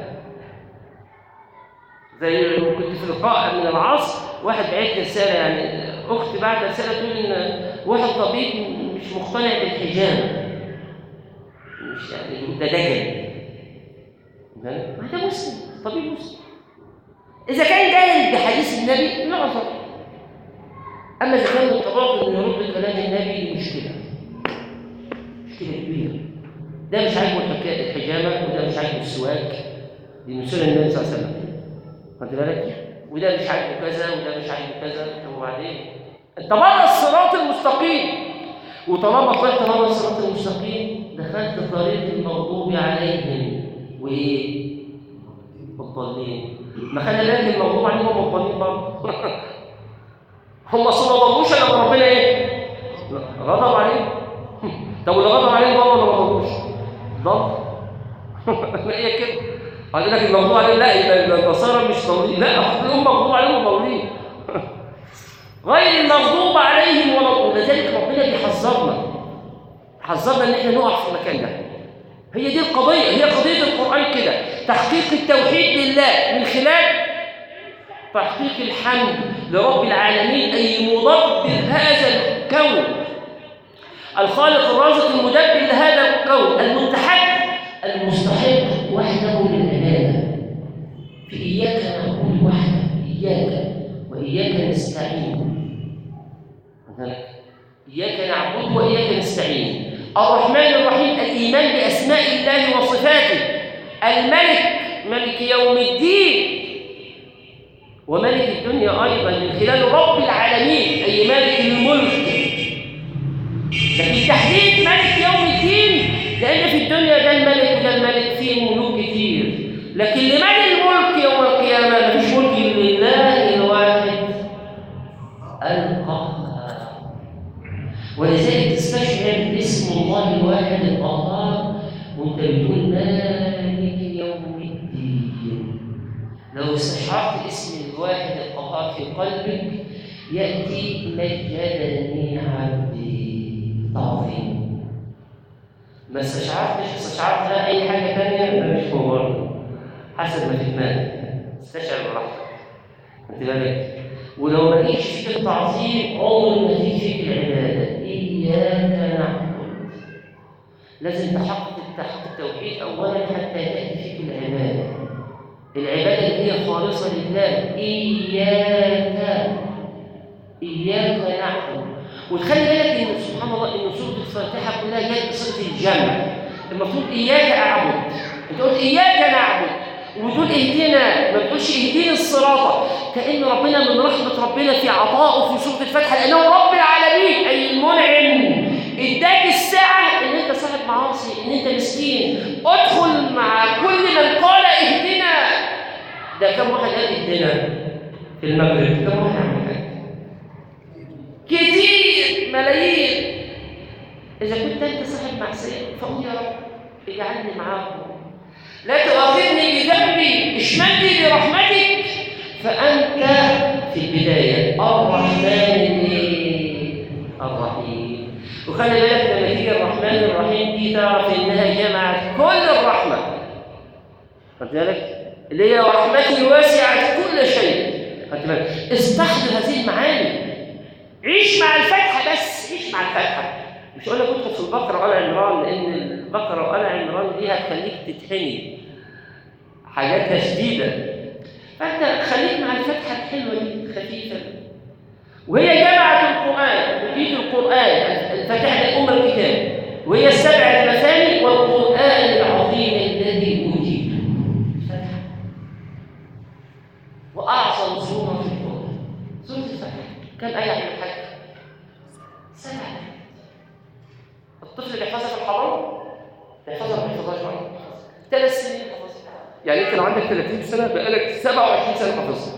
Speaker 1: زي كنت في لقاء من العصر واحد بعت رساله يعني اختي بعت رساله تقول ان واحد طبيب مش مقتنع بالحجاب مش يعني ده دجل ما ده مسلم طبيب مسلم اذا كان جاهل بحديث النبي يعذر اما اذا كان متباطل انه يرد كلام النبي دي مشكله مشكله كبيره ده مش عاجبه الحجامه وده مش عاجبه السواك دي من سنن النبي صلى الله عليه وسلم خد بالك وده مش عاجبه كذا وده مش عاجبه كذا طب وبعدين انت بره الصراط المستقيم وطالما طلعت بره الصراط المستقيم دخلت طريق المغضوب عليهم وايه؟ الضالين ما خلي بالك المغضوب عليهم هم الضالين برضه هم اصلا ما ضلوش الا لما ربنا ايه؟ غضب عليهم طب واللي غضب عليهم ضل ولا ما ضلوش؟ ضل هي كده قال لك المغضوب عليهم لا يبقى النصارى مش ضالين لا كلهم مغضوب عليهم وضالين غير المغضوب عليهم ولا ولذلك ربنا بيحذرنا حذرنا ان احنا نقع في المكان ده هي دي القضيه هي قضيه القران كده تحقيق التوحيد لله من خلال تحقيق الحمد لرب العالمين أي مدبر هذا الكون الخالق الرازق المدبر لهذا الكون المتحد المستحق وحده للعبادة في إياك نقول وحده إياك وإياك نستعين هناك. إياك نعبد وإياك نستعين الرحمن الرحيم الإيمان بأسماء الله وصفاته الملك ملك يوم الدين وملك الدنيا أيضا من خلال رب العالمين أي مالك الملك لكن تحديد ملك يوم الدين لأن في الدنيا ده الملك وده الملك فيه ملوك كتير لكن لمن الملك يوم القيامة مفيش ملك لله الواحد القهار ولذلك تستشعر اسم الله الواحد القهار وانت بتقول مالك يوم الدين لو استشعرت اسم الواحد القهار في قلبك يأتي مجدني عبدي تعظيم ما استشعرتش استشعرت لا أي حاجة تانية ما مش هو حسب ما في دماغك استشعر براحتك خدت بالك ولو ما لقيتش فيك التعظيم عمر ما تيجي فيك العبادة إياك نعبد لازم تحقق تحقق التوحيد أولا حتى تأتي فيك العبادة العبادة اللي هي خالصة لله إياك إياك نعبد وتخلي بالك إن سبحان الله إن سورة الفاتحة كلها جاية بصيغة الجمع المفروض إياك أعبد أنت قلت إياك نعبد وبتقول اهدنا ما بتقولش اهديني الصراط كأن ربنا من رحمة ربنا في عطائه في سورة الفاتحة لأنه رب العالمين أي المنعم اداك الساعة إن أنت صاحب معاصي إن أنت مسكين ادخل مع كل من قال اهدنا ده كم واحد قال اهدنا في المغرب كم واحد عمل حاجة كتير ملايين إذا كنت أنت صاحب معصية فقول يا رب اجعلني معاكم لا تؤاخذني بذنبي اشملني برحمتك فأنت في البداية الرحمن الرحيم وخلي بالك لما تيجي الرحمن الرحيم دي تعرف إنها جمعت كل الرحمة خدت بالك اللي هي رحمتي واسعة كل شيء خدت بالك استحضر هذه المعاني عيش مع الفتحة بس عيش مع الفتحة مش هقول لك ادخل في البقرة وآل عمران لأن البقرة وآل عمران دي هتخليك تتحني حاجاتها شديدة فأنت خليك مع الفتحة الحلوة دي الخفيفة وهي جمعت القرآن وجيت القرآن الفاتحة أم الكتاب وهي السبع المثاني والقرآن العظيم الذي أوتيته الفتحة وأعظم سورة في القرآن سورة الفتحة كم آية عن الحج؟ سبعة الطفل اللي حفظها في الحضانة يحفظها ما يحفظهاش مرة ثلاث سنين حفظها يعني انت لو عندك 30 سنه بقالك 27 سنه حافظها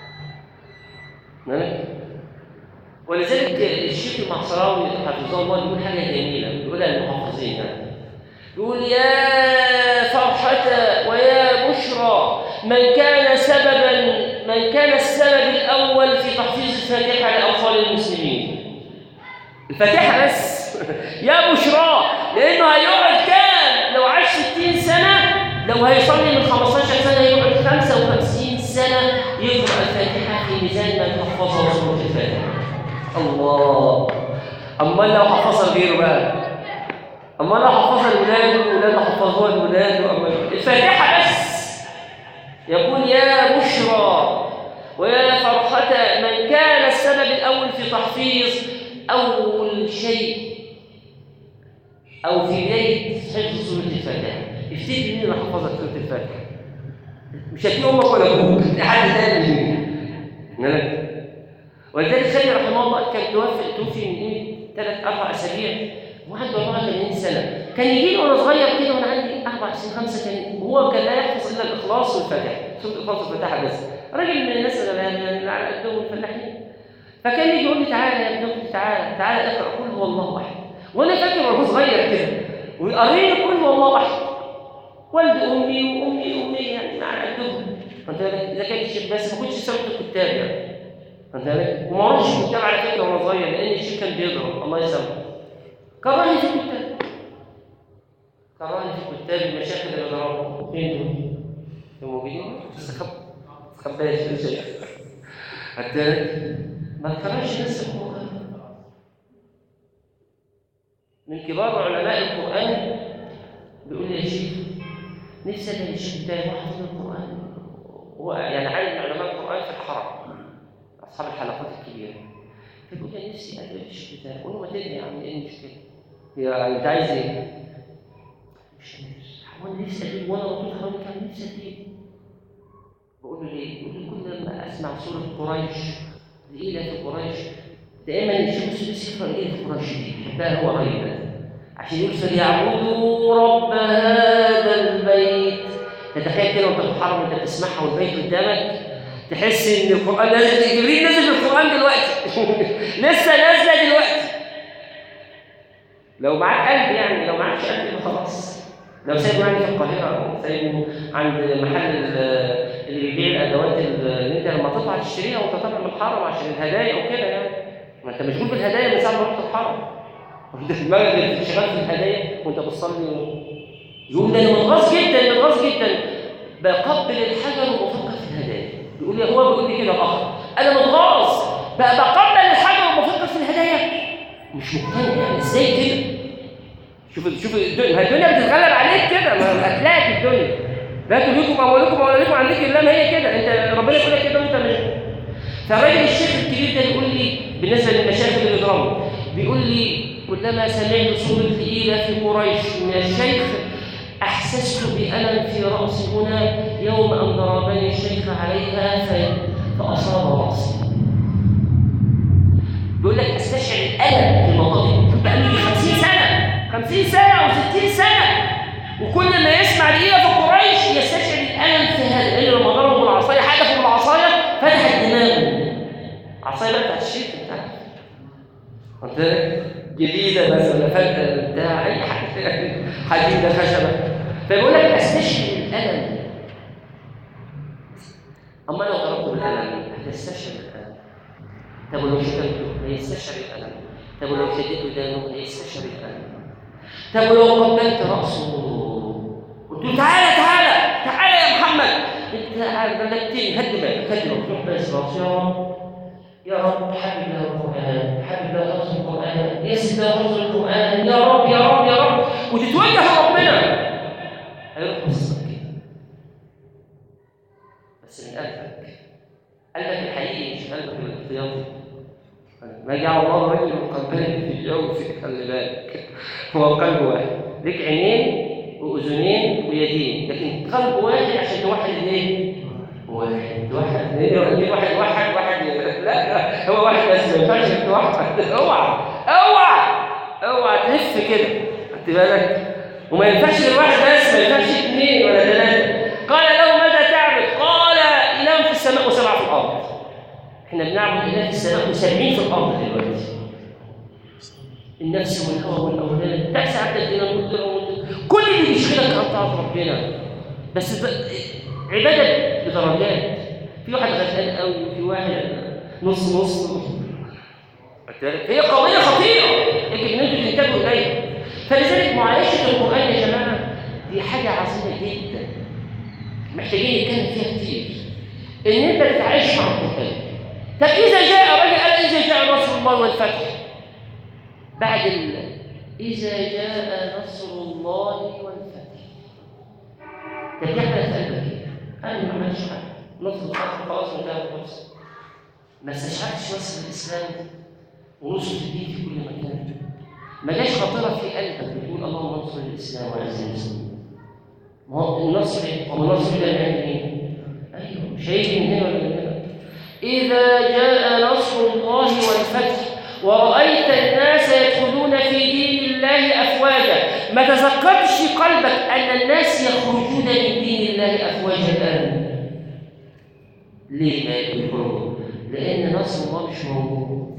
Speaker 1: مالك ولذلك الشيخ المعصراوي حفظه الله بيقول حاجه جميله بيقولها للمحافظين يعني يقول يا فرحة ويا بشرى من كان سببا من كان السبب الأول في تحفيظ الفاتحة لأطفال المسلمين الفاتحة بس يا بشرى لأنه هيقعد كام لو عاش 60 سنة لو هيصلي من 15 سنة يقعد 55 سنة يقرأ الفاتحة في ميزان من حفظه سورة الفاتحة الله أمال لو حفظها غيره بقى أمال لو حفظها الولاد والولاد حفظوها الولاد وأمال الفاتحة بس يقول يا بشرى ويا فرحة من كان السبب الأول في تحفيظ أول شيء أو في بداية حفظ سورة الفاتحة افتكر مين اللي حفظك سورة الفاتحة مش هتلاقي أمك ولا أبوك هتلاقي حد تاني مالك ولذلك خالد رحمه الله كان توفي توفي من قيمة ثلاث أربع أسابيع وعنده 84 سنة كان يجي لي وأنا صغير كده وأنا عندي أربع سنين خمسة كان وهو كان لا يحفظ إلا الإخلاص والفاتحة سورة الإخلاص والفاتحة بس راجل من الناس اللي على قدهم الفلاحين فكان يجي يقول لي تعالى يا ابن اختي تعالى تعالى اقرا قل هو الله احد وانا فاكر وانا صغير كده ويقريني قل هو الله احد والد امي وامي امي يعني مع قدهم فانت اذا كان الشيخ بس ما كنتش سويت الكتاب يعني فانت بالك وما عرفتش الكتاب على فكره وانا صغير لان الشيخ كان بيضرب الله يسامحه كرهني في الكتاب كرهني في الكتاب المشايخ اللي بيضربوا فين دول؟ هم موجودين؟ استخبى استخبى في شيء حتى ما تكرهش نفسك القرآن من كبار علماء القرآن بيقول لي يا شيخ نفسي أدعي الشيخ بتاعي هو حافظ القرآن هو يعني عالم من علماء القرآن في الحرم أصحاب الحلقات الكبيرة فبيقول لي نفسي أدعي الشيخ بتاعي أقول له ما تدعي يا عم إيه المشكلة؟ هي أنت عايز إيه؟ مش عارف هو أنا نفسي أدعي وأنا مطلوب حوالي كان نفسي أدعي بقول له ليه؟ بيقول لي كل لما أسمع سورة قريش لإله في قريش دائما الشيخ السدوسي يقرا ايه في قريش دي بقى هو ايضا عشان يقول فليعبدوا رب هذا البيت تتخيل كده وانت في الحرم وانت بتسمعها والبيت قدامك تحس ان القران نازل جبريل نازل بالقران دلوقتي لسه نازله دلوقتي لو معاك قلب يعني لو معكش قلب يبقى خلاص لو سايبه يعني في القاهره او سايبه عند محل ال- اللي بيبيع الادوات اللي انت لما تطلع تشتريها وانت طالع من الحرم عشان الهدايا وكده يعني ما انت مشغول بالهدايا من ساعه ما رحت الحرم انت في دماغك انشغال في الهدايا وانت بتصلي يقول ده انا متغاظ جدا متغاظ جدا بقبل الحجر وبفكر في الهدايا بيقول لي هو بيقول لي كده الاخ انا متغاظ بقى بقبل الحجر وبفكر في الهدايا مش مقتنع يعني ازاي كده شوف شوف الدنيا ما الدنيا بتتغلب عليك كده ما هتلاقي الدنيا لا تلهكم اموالكم واولادكم عن ذكر الله ما هي كده انت ربنا يقول لك كده وانت مش فالراجل الشيخ الكبير ده بيقول لي بالنسبه للمشايخ اللي بيضربوا بيقول لي كلما سمعت سوره ايله في قريش من الشيخ احسست بالم في راسي هنا يوم ان ضربني الشيخ عليها ف- فاصاب راسي بيقول لك استشعر الالم في المنطقه دي بقى لي 50 سنه 50 سنه او 60 سنه وكل ما يسمع الايله في قريش يستشعر الالم في هذا لان لما ضربه بالعصايه حدفه بالعصايه فتحت دماغه عصايه بقى بتاعت الشيخ بتاعك قلت لك جديده مثلا فجاه بتاع اي حاجه حديده خشبه فبيقول لك استشعر الالم اما لو ضربته بالالم هتستشعر الالم طب ولو شتمته هيستشعر الالم طب ولو شديت ودانه هيستشعر الالم طب ولو قبلت راسه قلت له تعالى تعالى تعالى يا محمد انت عارف غلبتني هد بالك هد بالك روح بس راسي يا رب يا رب حبب له القران حبب له حفظ القران يسر له حفظ القران يا رب يا رب يا رب وتتوجه لربنا هيروح بصك كده بس من قلبك قلبك الحقيقي مش قلبك الاحتياطي ما جعل الله رجل قلبين في جوفك خلي بالك هو قلب واحد ليك عينين واذنين ويدين لكن قلب واحد عشان توحد الايه؟ واحد توحد ايه واحد واحد واحد لا هو واحد بس ما ينفعش انك توحد اوعى اوعى اوعى تلف كده خدت بالك وما ينفعش غير واحد بس ما ينفعش اثنين ولا ثلاثه قال له ماذا تعبد؟ قال اله في السماء وسبع في الارض احنا بنعبد اله في السماء وسبعين في الارض دلوقتي النفس والهوى والاولاد تعس عبد الدين والدين كل اللي بيشغلك عن طاعه ربنا بس ب... عباده بدرجات في واحد غزلان قوي وفي واحد نص نص هي قضيه خطيره لكن انتوا تنتبهوا اليها فلذلك معايشه القران يا جماعه دي حاجه عظيمه جدا محتاجين نتكلم فيها كتير ان انت تتعايش مع القران طب اذا جاء راجل قال اذا جاء نصر الله والفتح بعد ال... اذا جاء نصر الله والفتح طب دي حاجه في قلبك ايه؟ انا ما عملتش حاجه نصر الفتح خلاص انتهى القدس ما استشعرتش نصر الاسلام ونصر الدين في كل مكان ما جاش خطيره في قلبك بتقول اللهم انصر الاسلام وعز المسلمين ما هو النصر هو النصر ده من عند مين؟ ايوه مش هيجي من هنا ولا من هنا إذا جاء نصر الله والفتح ورأيت الناس يدخلون في دين الله أفواجا ما تذكرش في قلبك أن الناس يخرجون من دين الله أفواجا الآن ليه ما يدخلون؟ لأن نصر الله مش موجود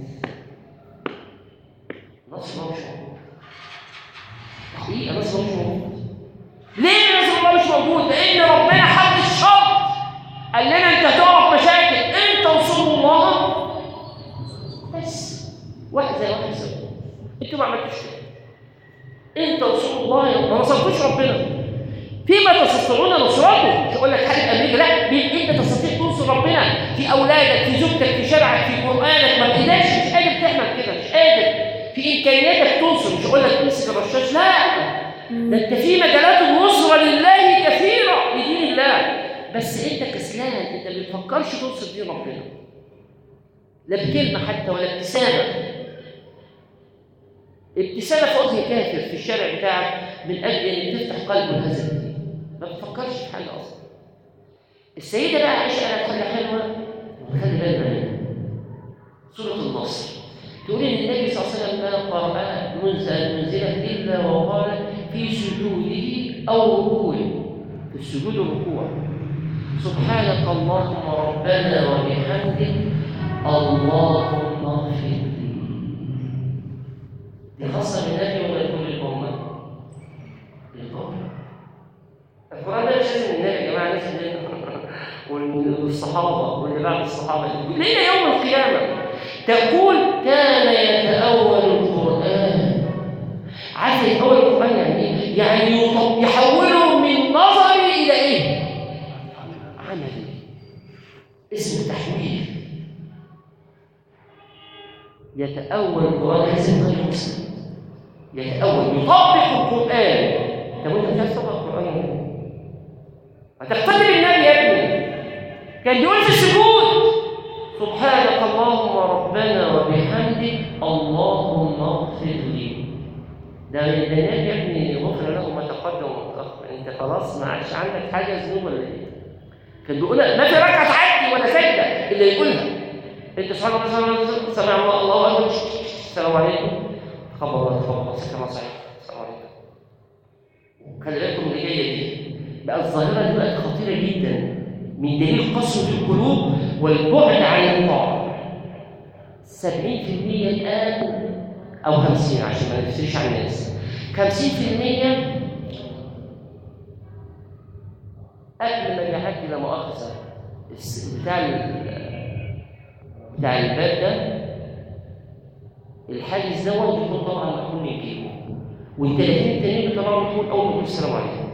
Speaker 1: نصر الله مش موجود حقيقة نصر الله مش موجود ليه نصر الله مش موجود؟ لأن ربنا حط الشرط قال لنا أنت هتقف مشاكل أنت تنصروا الله بس واحد زي واحد زي أنتوا ما عملتوش كده أنت تنصروا الله ما نصرتوش ربنا فيما تستطيعون نصرته مش هقول لك حاجه امريكا لا بي- انت تستطيع تنصر ربنا في اولادك في زوجتك في شرعك في قرانك ما بتقدرش مش قادر تعمل كده مش قادر في امكانياتك تنصر مش اقول لك امسك الرشاش لا ده انت في مجالات النصره لله كثيره لدين الله بس انت كسلان انت ما بتفكرش تنصر دين ربنا لا بكلمه حتى ولا ابتسامه ابتسامه في وجه كافر في الشارع بتاعك من اجل ان تفتح قلبه لهذا الدين ما بتفكرش في حاجه اصلا السيده بقى عائشه قالت حاجه حلوه خلي بالنا منها سوره النصر تقول ان النبي صلى الله عليه وسلم ما قرأ منزل منزلة الا وقال في سجوده او ركوعه في السجود والركوع سبحانك اللهم ربنا وبحمدك اللهم اغفر لي دي خاصه بالنبي ولا لكل الامه؟ للامه القران ده مش لازم النبي يا جماعه لازم النبي والصحابه واللي بعد الصحابه لينا يوم القيامه تقول كان يتأول القرآن عارف يتأول القرآن يعني ايه؟ يعني يط- يحوله من نظري إلى إيه؟ عملي اسمه تحويل يتأول القرآن لازم غير مسلم يتأول يطبق القرآن طب وانت مش عايز تطبق القرآن يعني؟ هتقتدي بالنبي يا ابني كان بيقول في السجود سبحانك اللهم ربنا وبحمدك اللهم اغفر لي ده ده النبي يا ابني غفر له ما تقدم وتأخر انت خلاص ما عادش عندك حاجه ذنوب ولا ايه؟ كان بيقولها ما في ركعه تعدي ولا سجده اللي يقولها انت سبحان الله سبحان الله سمع الله الله اكبر السلام عليكم خبر الله خبر الله سكر الله صحيح السلام عليكم خلي بالكم اللي جايه دي بقى الظاهره دي بقت خطيره جدا من دليل قسوه القلوب والبعد عن الطاعه 70% الان او 50 عشان ما نفتريش على الناس 50% قبل ما يعدي لا مؤاخذه الس- بتاع ال- بتاع الباب ده الحاجز دوت بيكون طبعا محمول من جيبه وال 30 التانيين بيطلعوا محمول اول ما يقول السلام عليكم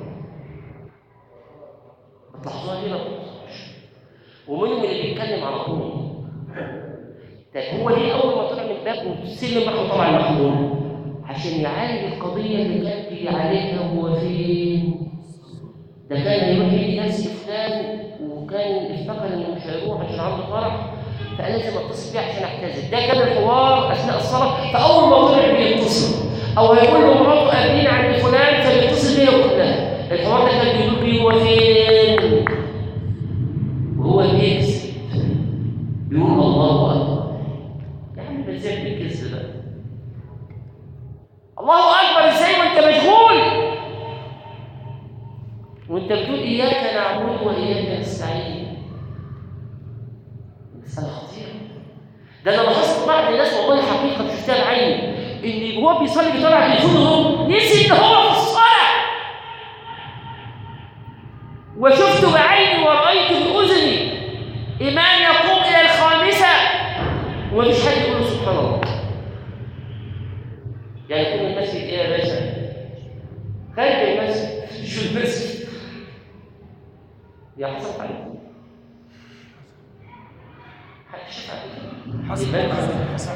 Speaker 1: هتلاحظوها دي ما بتحصلش ومنهم اللي بيتكلم على طول طب هو ليه اول ما طلع من الباب والسلم راح طلع المحمول عشان يعالج القضيه اللي كان بيعالجها هو فين ده كان يروح يجي ناس فلان وكان افتكر انه مش هيروح عشان عنده فرح فقال لازم اتصل بيه عشان اعتذر ده كان الحوار اثناء الصلاه فاول ما طلع بيتصل او هيقول له مراته قابلين عند فلان فبيتصل بيا ويقول لها الحوار ده كان بيقول بيه هو فين وهو بيكذب بيقول الله اكبر يا عم ازاي بتكذب بقى الله اكبر ازاي وانت مشغول وانت بتقول اياك نعبد واياك نستعين مسألة خطيرة ده انا لاحظت بعض الناس والله حقيقة شفتها بعيني ان هو بيصلي بيطلع تليفونه نسي ان هو في الصلاة وشفت بعيني ورأيت بأذني إمام يقوم إلى الخامسة ومفيش حد يقول له سبحان الله يعني يكون المسجد إيه يا باشا؟ خارج المسجد شو المسجد يا حسن عليك حد شاف عليك
Speaker 2: حسن
Speaker 1: يبان
Speaker 2: حسن حسن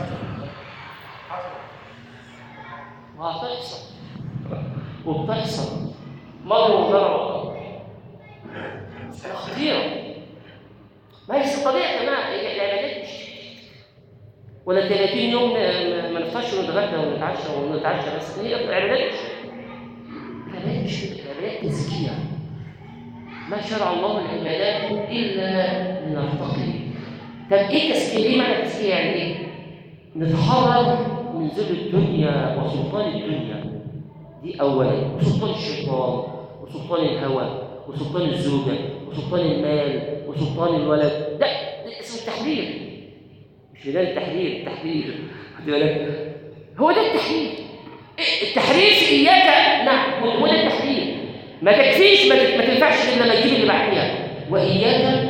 Speaker 1: وهتحصل وبتحصل مرة ومرة مسألة خطيرة ما هي القضية يا جماعة هي العبادات مش ولا 30 يوم ما- ما نفطرش ونتغدى ونتعشى ونتعشى بس هي العبادات مش العبادات مش كده العبادات تزكية ما شرع الله العبادات إلا لنرتقي طب إيه تزكية؟ إيه معنى تزكية يعني إيه؟ نتحرر من ذل الدنيا وسلطان الدنيا دي اولا وسلطان الشيطان وسلطان الهوى وسلطان الزوجه وسلطان المال وسلطان الولد ده, ده اسمه التحرير مش ده التحرير التحرير خد بالك هو ده التحرير إيه التحرير في اياك نعم هو ده التحرير ما تكفيش ما تت- ما تنفعش الا لما تجيب اللي بعديها واياك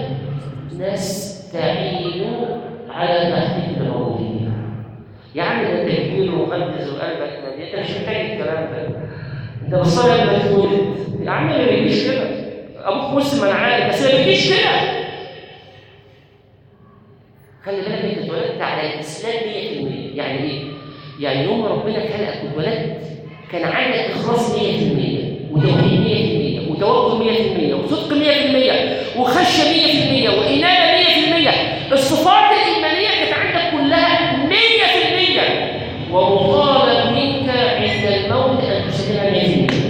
Speaker 1: نستعين على تحقيق العبوديه يا عم ده انت كبير ومقدس وقلبك مليان انت مش محتاج الكلام ده انت بتصلي قبل ما تولد يا عم ما بيجيش كده ابوك مسلم انا عارف بس ما بيجيش كده خلي بالك انت اتولدت على الاسلام 100% يعني ايه؟ يعني يوم ربنا خلقك واتولدت كان عندك اخلاص 100% وتوحيد 100% وتوكل 100% وصدق 100% وخشيه 100% وانابه 100% الصفات الايمانيه كانت عندك كلها 100% ومطالب منك عند الموت ان تسلمها 100%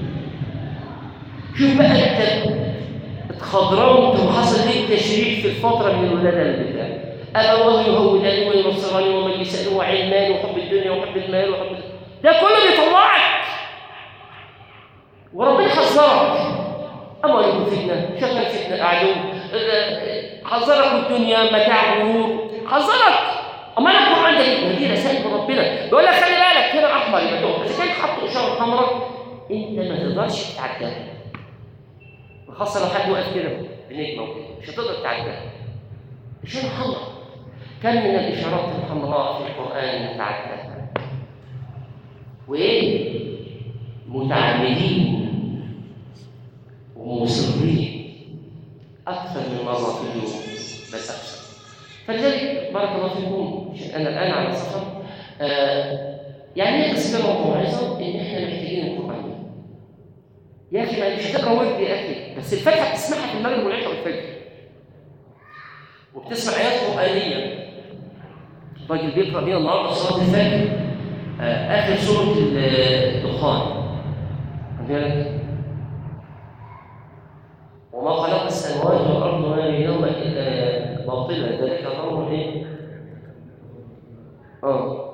Speaker 1: شوف بقى انت اتخضرمت وحصل لك تشريح في الفتره من الولاده للبتاع ابواه يهوداني وينصراني ومجلساني وعلمان وحب الدنيا وحب المال وحب ده كله بيطلعك وربنا حذرك اما يكون فتنه شغل فتنه عدو اه، حذرك من الدنيا متاع غرور حذرك اما انا القران ده دي رسائل من ربنا بيقول لك خلي بالك هنا احمر يبقى تقف اذا كان حط اشاره حمراء انت ما تقدرش تعديها خاصه لو حد واقف كده بنجمه وكده مش هتقدر تعديها اشاره حمراء كم من الاشارات الحمراء في القران متعدده وايه متعمدين ومصرين اكثر من مره في اليوم بل اكثر فلذلك بارك الله فيكم عشان انا الان على سفر آه يعني هي تذكره وموعظه ان احنا محتاجين القران يا اخي ما مش هتقرا ورد يا اخي بس الفاتحه بتسمعها في المغرب والعشاء والفجر وبتسمع ايات قرانيه الراجل بيقرا بينا النهارده صلاه الفجر آه، اخر سوره الدخان خد بالك وما خلق السماوات والارض وما بينهما الا باطلا ذلك امر ايه؟ اه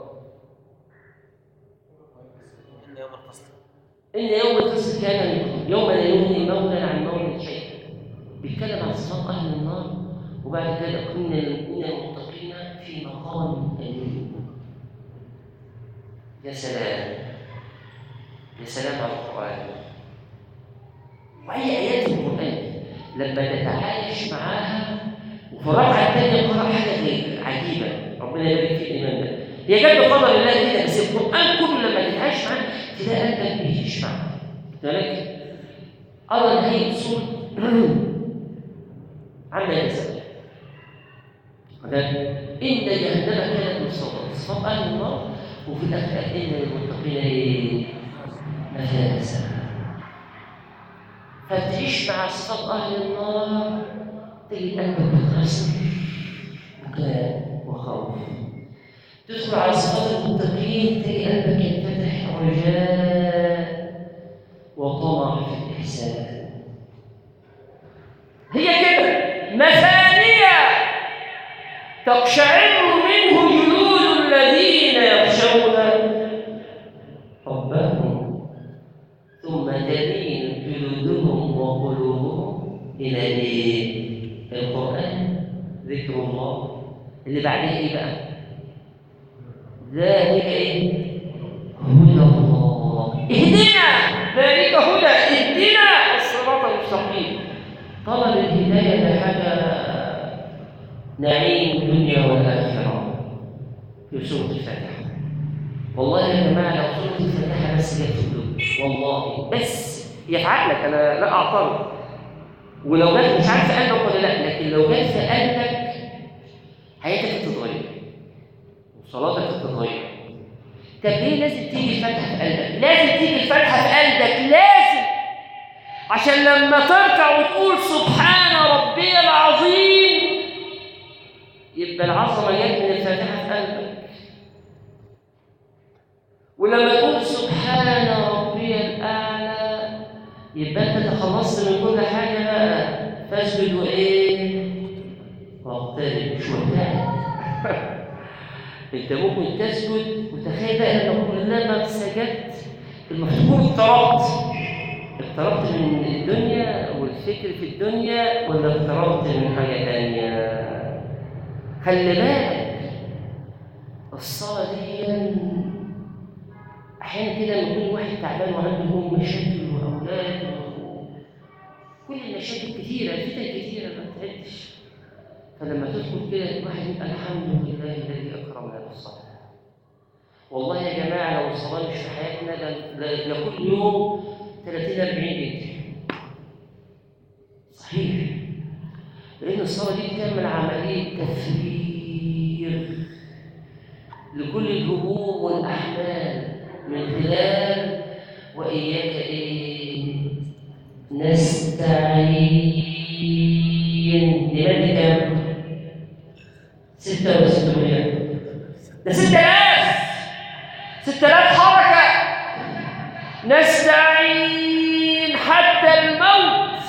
Speaker 4: إن يوم الفصل
Speaker 1: ان يوم الفصل كان منكم يوم لا يغني مولى عن مولى شيئا بيتكلم عن صفات اهل النار وبعد كده ان ان المتقين في مقام امين يا سلام يا سلام على القران واي ايات في القران لما تتعايش معاها وفي الركعه الثانيه قرأ حاجه غير عجيبه ربنا يبارك في الايمان ده هي جت بقدر الله كده بس القران كله لما تتعايش معاه تلاقي قلبك بيعيش معاه ذلك أرى نهاية سورة عما يسأل إن جهنم كانت مرصادا صفات أهل النار وفي الآخر قال إن للمتقين إيه؟ مفازا فتعيش مع صفات أهل النار تجد قلبك بيتغسل بكاء وخوف تدخل على صفات المتقين تلاقي قلبك ينفتح رجاء وطمع في الإحسان هي كده مثانية تقشعر منه جلود الذين يخشون ربهم ثم تلين جلودهم وقلوبهم إلى إيه؟ القرآن ذكر الله اللي بعدها إيه بقى؟ ذلك إيه؟ هدى الله اهدنا ذلك هدى اهدنا الصراط المستقيم طلب الهداية ده حاجة نعيم الدنيا والآخرة في سورة الفاتحة والله يا جماعة لو سورة الفاتحة بس جت في الدنيا والله بس هي في عقلك أنا لا أعترض ولو جت مش عارف في قلبك ولا لا لكن لو جت في قلبك حياتك هتتغير وصلاتك هتتغير طب ليه لازم تيجي الفتحه في قلبك؟ لازم تيجي الفتحه في قلبك لازم عشان لما تركع وتقول سبحان ربي العظيم يبقى العظمه جت من الفاتحه في قلبك ولما تقول سبحان ربي الاعلى يبقى انت تخلصت من كل حاجه بقى فاسجد وايه؟ واقترب مش وقتها انت ممكن تسجد وتخيل بقى لما كلما سجدت المفروض اقتربت اقتربت من الدنيا والفكر في الدنيا ولا اقتربت من حاجه ثانيه خلي بالك الصلاه دي احيانا كده لما يكون واحد تعبان وعنده مشاكل واولاد كل المشاكل كثيره الفتن كثيره ما تعدش فلما تدخل كده الواحد يبقى الحمد لله الذي اكرمنا بالصلاه والله يا جماعه لو الصلاه مش في حياتنا ده ده كل يوم 30 40 بيت صحيح لان الصلاه دي بتعمل عمليه تفريغ لكل الهموم والأحمال من خلال وإياك إيه نستعين لمن كام؟ ستة وستمائة ده ستة آلاف ستة آلاف حركة نستعين حتى الموت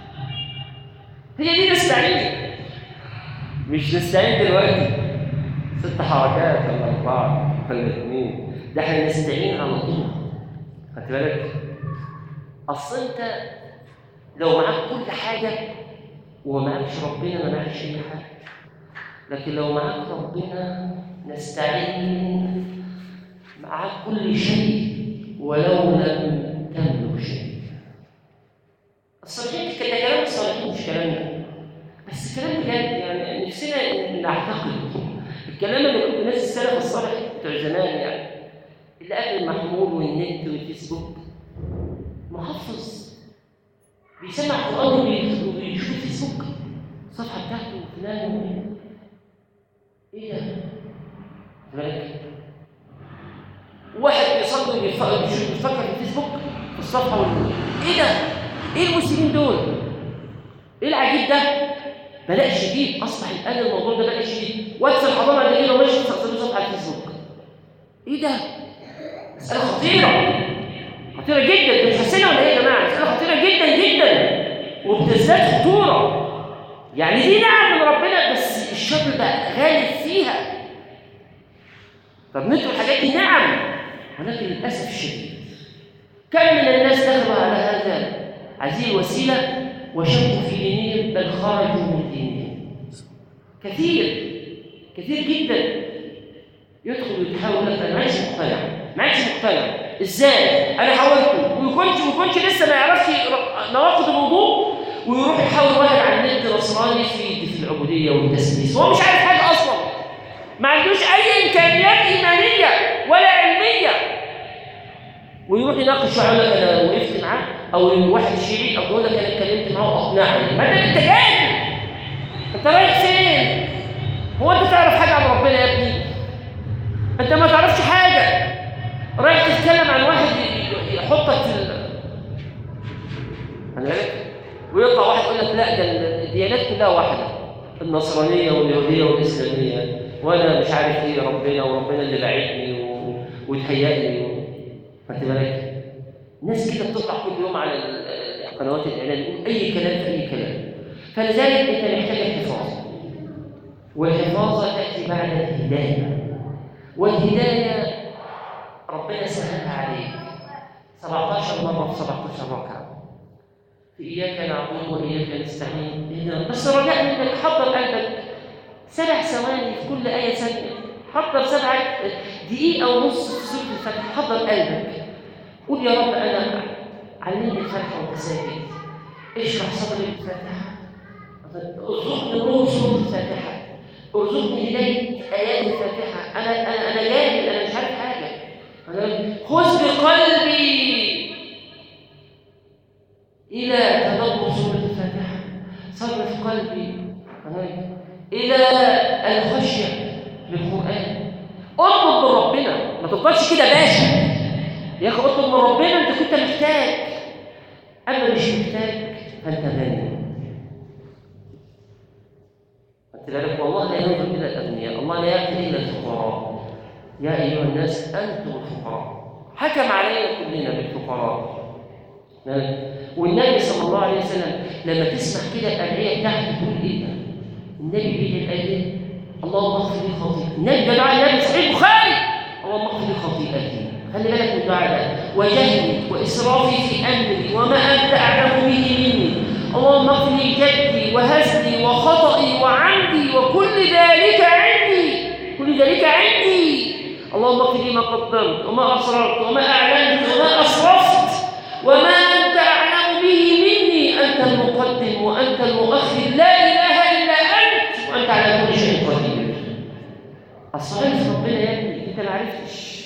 Speaker 1: هي دي نستعين مش نستعين دلوقتي ست حركات ولا أربعة ولا اثنين ده احنا نستعين على طول خدت بالك؟ أصل أنت لو معاك كل حاجة وما معكش ربنا ما معكش أي حاجة لكن لو معاك ربنا نستعين معاك كل شيء ولو لم تملك شيء الصالحين كده كلام الصالحين مش كلامنا بس كلام بجد يعني نفسنا نعتقد الكلام اللي كنت ناس السلف الصالح بتوع زمان يعني اللي قبل المحمول والنت والفيسبوك محفظ بيسمع قرآن وبيشوف الفيسبوك الصفحة بتاعته فلان وفلان. ايه ده؟ بالك واحد بيصلي وبيف- بيفكر في الفيسبوك في الصفحة وال... ايه ده؟ ايه المسلمين دول؟ ايه العجيب ده؟ بلاء شديد اصبح الان الموضوع ده بلاء شديد وقت الحضانه اللي لو ماشي تستخدم صفحه على الفيسبوك ايه ده؟ مساله خطيره خطيره جدا انتوا مش حاسينها ولا ايه يا جماعه؟ مساله خطيره جدا جدا وبتزداد خطوره يعني دي نعم من ربنا بس الشر بقى غالب فيها طب ندخل الحاجات دي نعم ولكن للاسف الشديد كم من الناس دخلوا على هذا هذه الوسيله وشكوا في دينهم بل خرجوا من دينهم كثير كثير جدا يدخل ويتحاول لك انا ما عادش مقتنع ما عادش مقتنع ازاي انا حاولته ويكونش ويكونش لسه ما يعرفش ر- نواقض الوضوء ويروح يحاول واحد على النت نصراني في في العبوديه والتسليس هو مش عارف حاجه اصلا ما عندوش اي امكانيات ايمانيه ولا علميه ويروح يناقش يقول لك انا وقفت معاه او واحد شيعي او يقول لك انا اتكلمت معاه واقنعني ما ده انت جاهل انت رايح فين؟ هو انت تعرف حاجه عن ربنا يا ابني؟ انت ما تعرفش حاجه رايح تتكلم عن واحد ي- ي- يحطك في ال... خلي بالك ويطلع واحد يقول لك لا ده الديانات كلها واحده النصرانيه واليهوديه والاسلاميه وانا مش عارف ايه ربنا وربنا اللي باعدني و... وتهيألي و... خدت بالك ناس كده بتطلع كل يوم على ال- قنوات الاعلام يقول اي كلام في اي كلام فلذلك انت محتاج الحفاظ والحفاظه تاتي بعد الهدايه والهدايه ربنا سهلها عليك 17 مره في 17 ركعه في اياك نعبد واياك نستعين اهدنا بس رجاء منك حضر قلبك سبع ثواني في كل ايه ثانيه حضر سبعه دقيقه ونص في سوره الفتح حضر قلبك قول يا رب انا علمني الفتحه وانت ساكت اشرح صدري بالفاتحه ارزقني روح سوره الفاتحه ارزقني هدايه ايات الفاتحه انا انا انا جاهل انا مش عارف حاجه أنا خذ بقلبي الى تدبر سوره الفاتحه صرف قلبي أنا الى الخشيه للقران اطلب من ربنا ما تفضلش كده باشا يا اخي اطلب من ربنا انت كنت محتاج اما مش محتاج فانت غني قلت لك والله لا ينظر الى الاغنياء الله لا ياتي الى الفقراء يا ايها الناس انتم الفقراء حكم علينا كلنا بالفقراء والنبي صلى الله عليه وسلم لما تسمع كده الادعيه بتاعته تقول ايه ده؟ النبي بيدعي الايه اللهم اغفر لي خطيئتي النبي ده دعاء النبي صحيح البخاري اللهم اغفر لي خطيئتي خلي بالك من الدعاء ده وجهلي واسرافي في امري وما انت اعلم به مني اللهم اغفر لي جدي وهزلي وخطئي وعمدي وكل ذلك عندي كل ذلك عندي اللهم اغفر لي ما قدمت وما اسررت وما اعلنت وما اسرفت وما انت اعلم به مني انت المقدم وانت المؤخر لا اله الا انت وانت على كل شيء قدير الصلاه في ربنا يا ابني انت ما عرفتش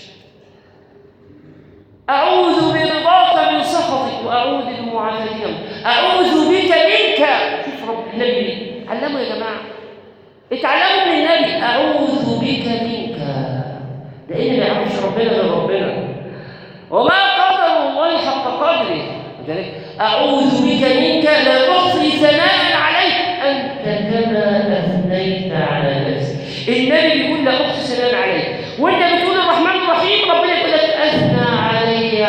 Speaker 1: أعوذ برضاك من سخطك وأعوذ بمعافاتك أعوذ بك منك شوف رب النبي علموا يا جماعة اتعلموا من النبي أعوذ بك منك لان ما يعرفش ربنا غير ربنا وما قدر الله حق قدره لذلك اعوذ بك منك لا احصي ثناء عليك انت كما اثنيت على نفسك النبي بيقول لا احصي ثناء عليك وانت بتقول الرحمن الرحيم ربنا يقول لك اثنى علي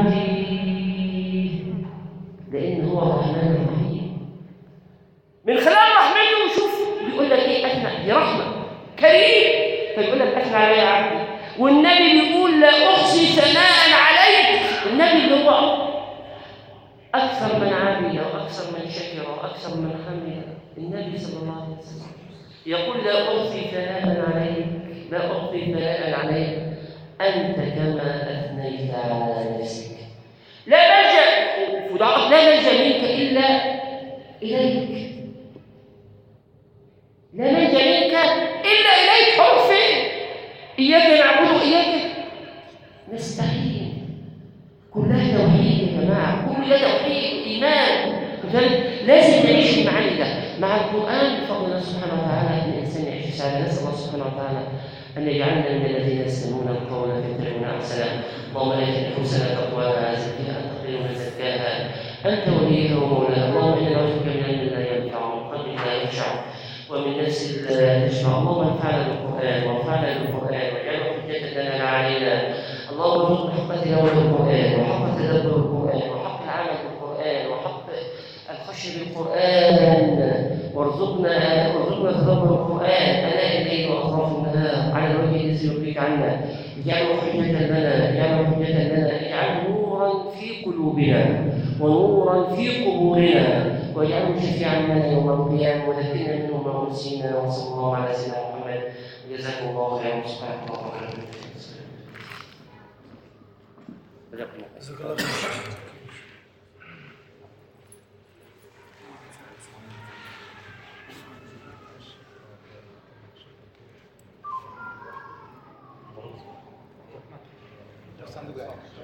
Speaker 1: عبدي لان هو الرحمن الرحيم من خلال رحمته شوف بيقول لك ايه اثنى دي رحمه كريم فيقول لك اثنى علي عبدي والنبي بيقول لا احصي ثناء عليك النبي اللي هو اكثر من عمل واكثر من شكر واكثر من حمد النبي صلى الله عليه وسلم يقول لا احصي ثناء عليك لا احصي ثناء عليك انت كما اثنيت على نفسك لا ملجا وضعف لا ملجا منك الا اليك لا ملجا منك الا اليك حر فين اياك نعبد واياك نستعين كلها توحيد يا جماعه كل ده توحيد ايمان لذلك لازم نعيش المعاني ده مع القران بفضل الله سبحانه وتعالى ان الانسان يعيش سعاده نسال الله سبحانه وتعالى ان يجعلنا من الذين يستمعون القول فيتبعون احسنه اللهم ات نفوسنا تقواها زكها انت خير من زكاها انت وليها ومولاها اللهم انا نعوذ بك من علم لا ينفع ومن قلب لا يخشع ومن نفس لا تشفع اللهم انفعنا بالقران وانفعنا بالقران واجعله حجه لنا لا علينا اللهم ارزقنا حق تلاوه القران وحق تدبر القران وحق العمل بالقران وحق الخشيه بالقران وارزقنا وارزقنا تدبر القران اناء الليل واطراف النهار على الوجه الذي يرضيك عنا اجعله حجه لنا اجعله حجه لنا اجعله نورا في قلوبنا ونورا في قبورنا واجعله شفيعا لنا يوم القيامه وذكرنا منه ما نسينا وصلى الله على سيدنا محمد جزاكم الله خيرا سبحانك اللهم وبحمدك جزاكم الله خيرا
Speaker 2: جزاك الله خير بس عندك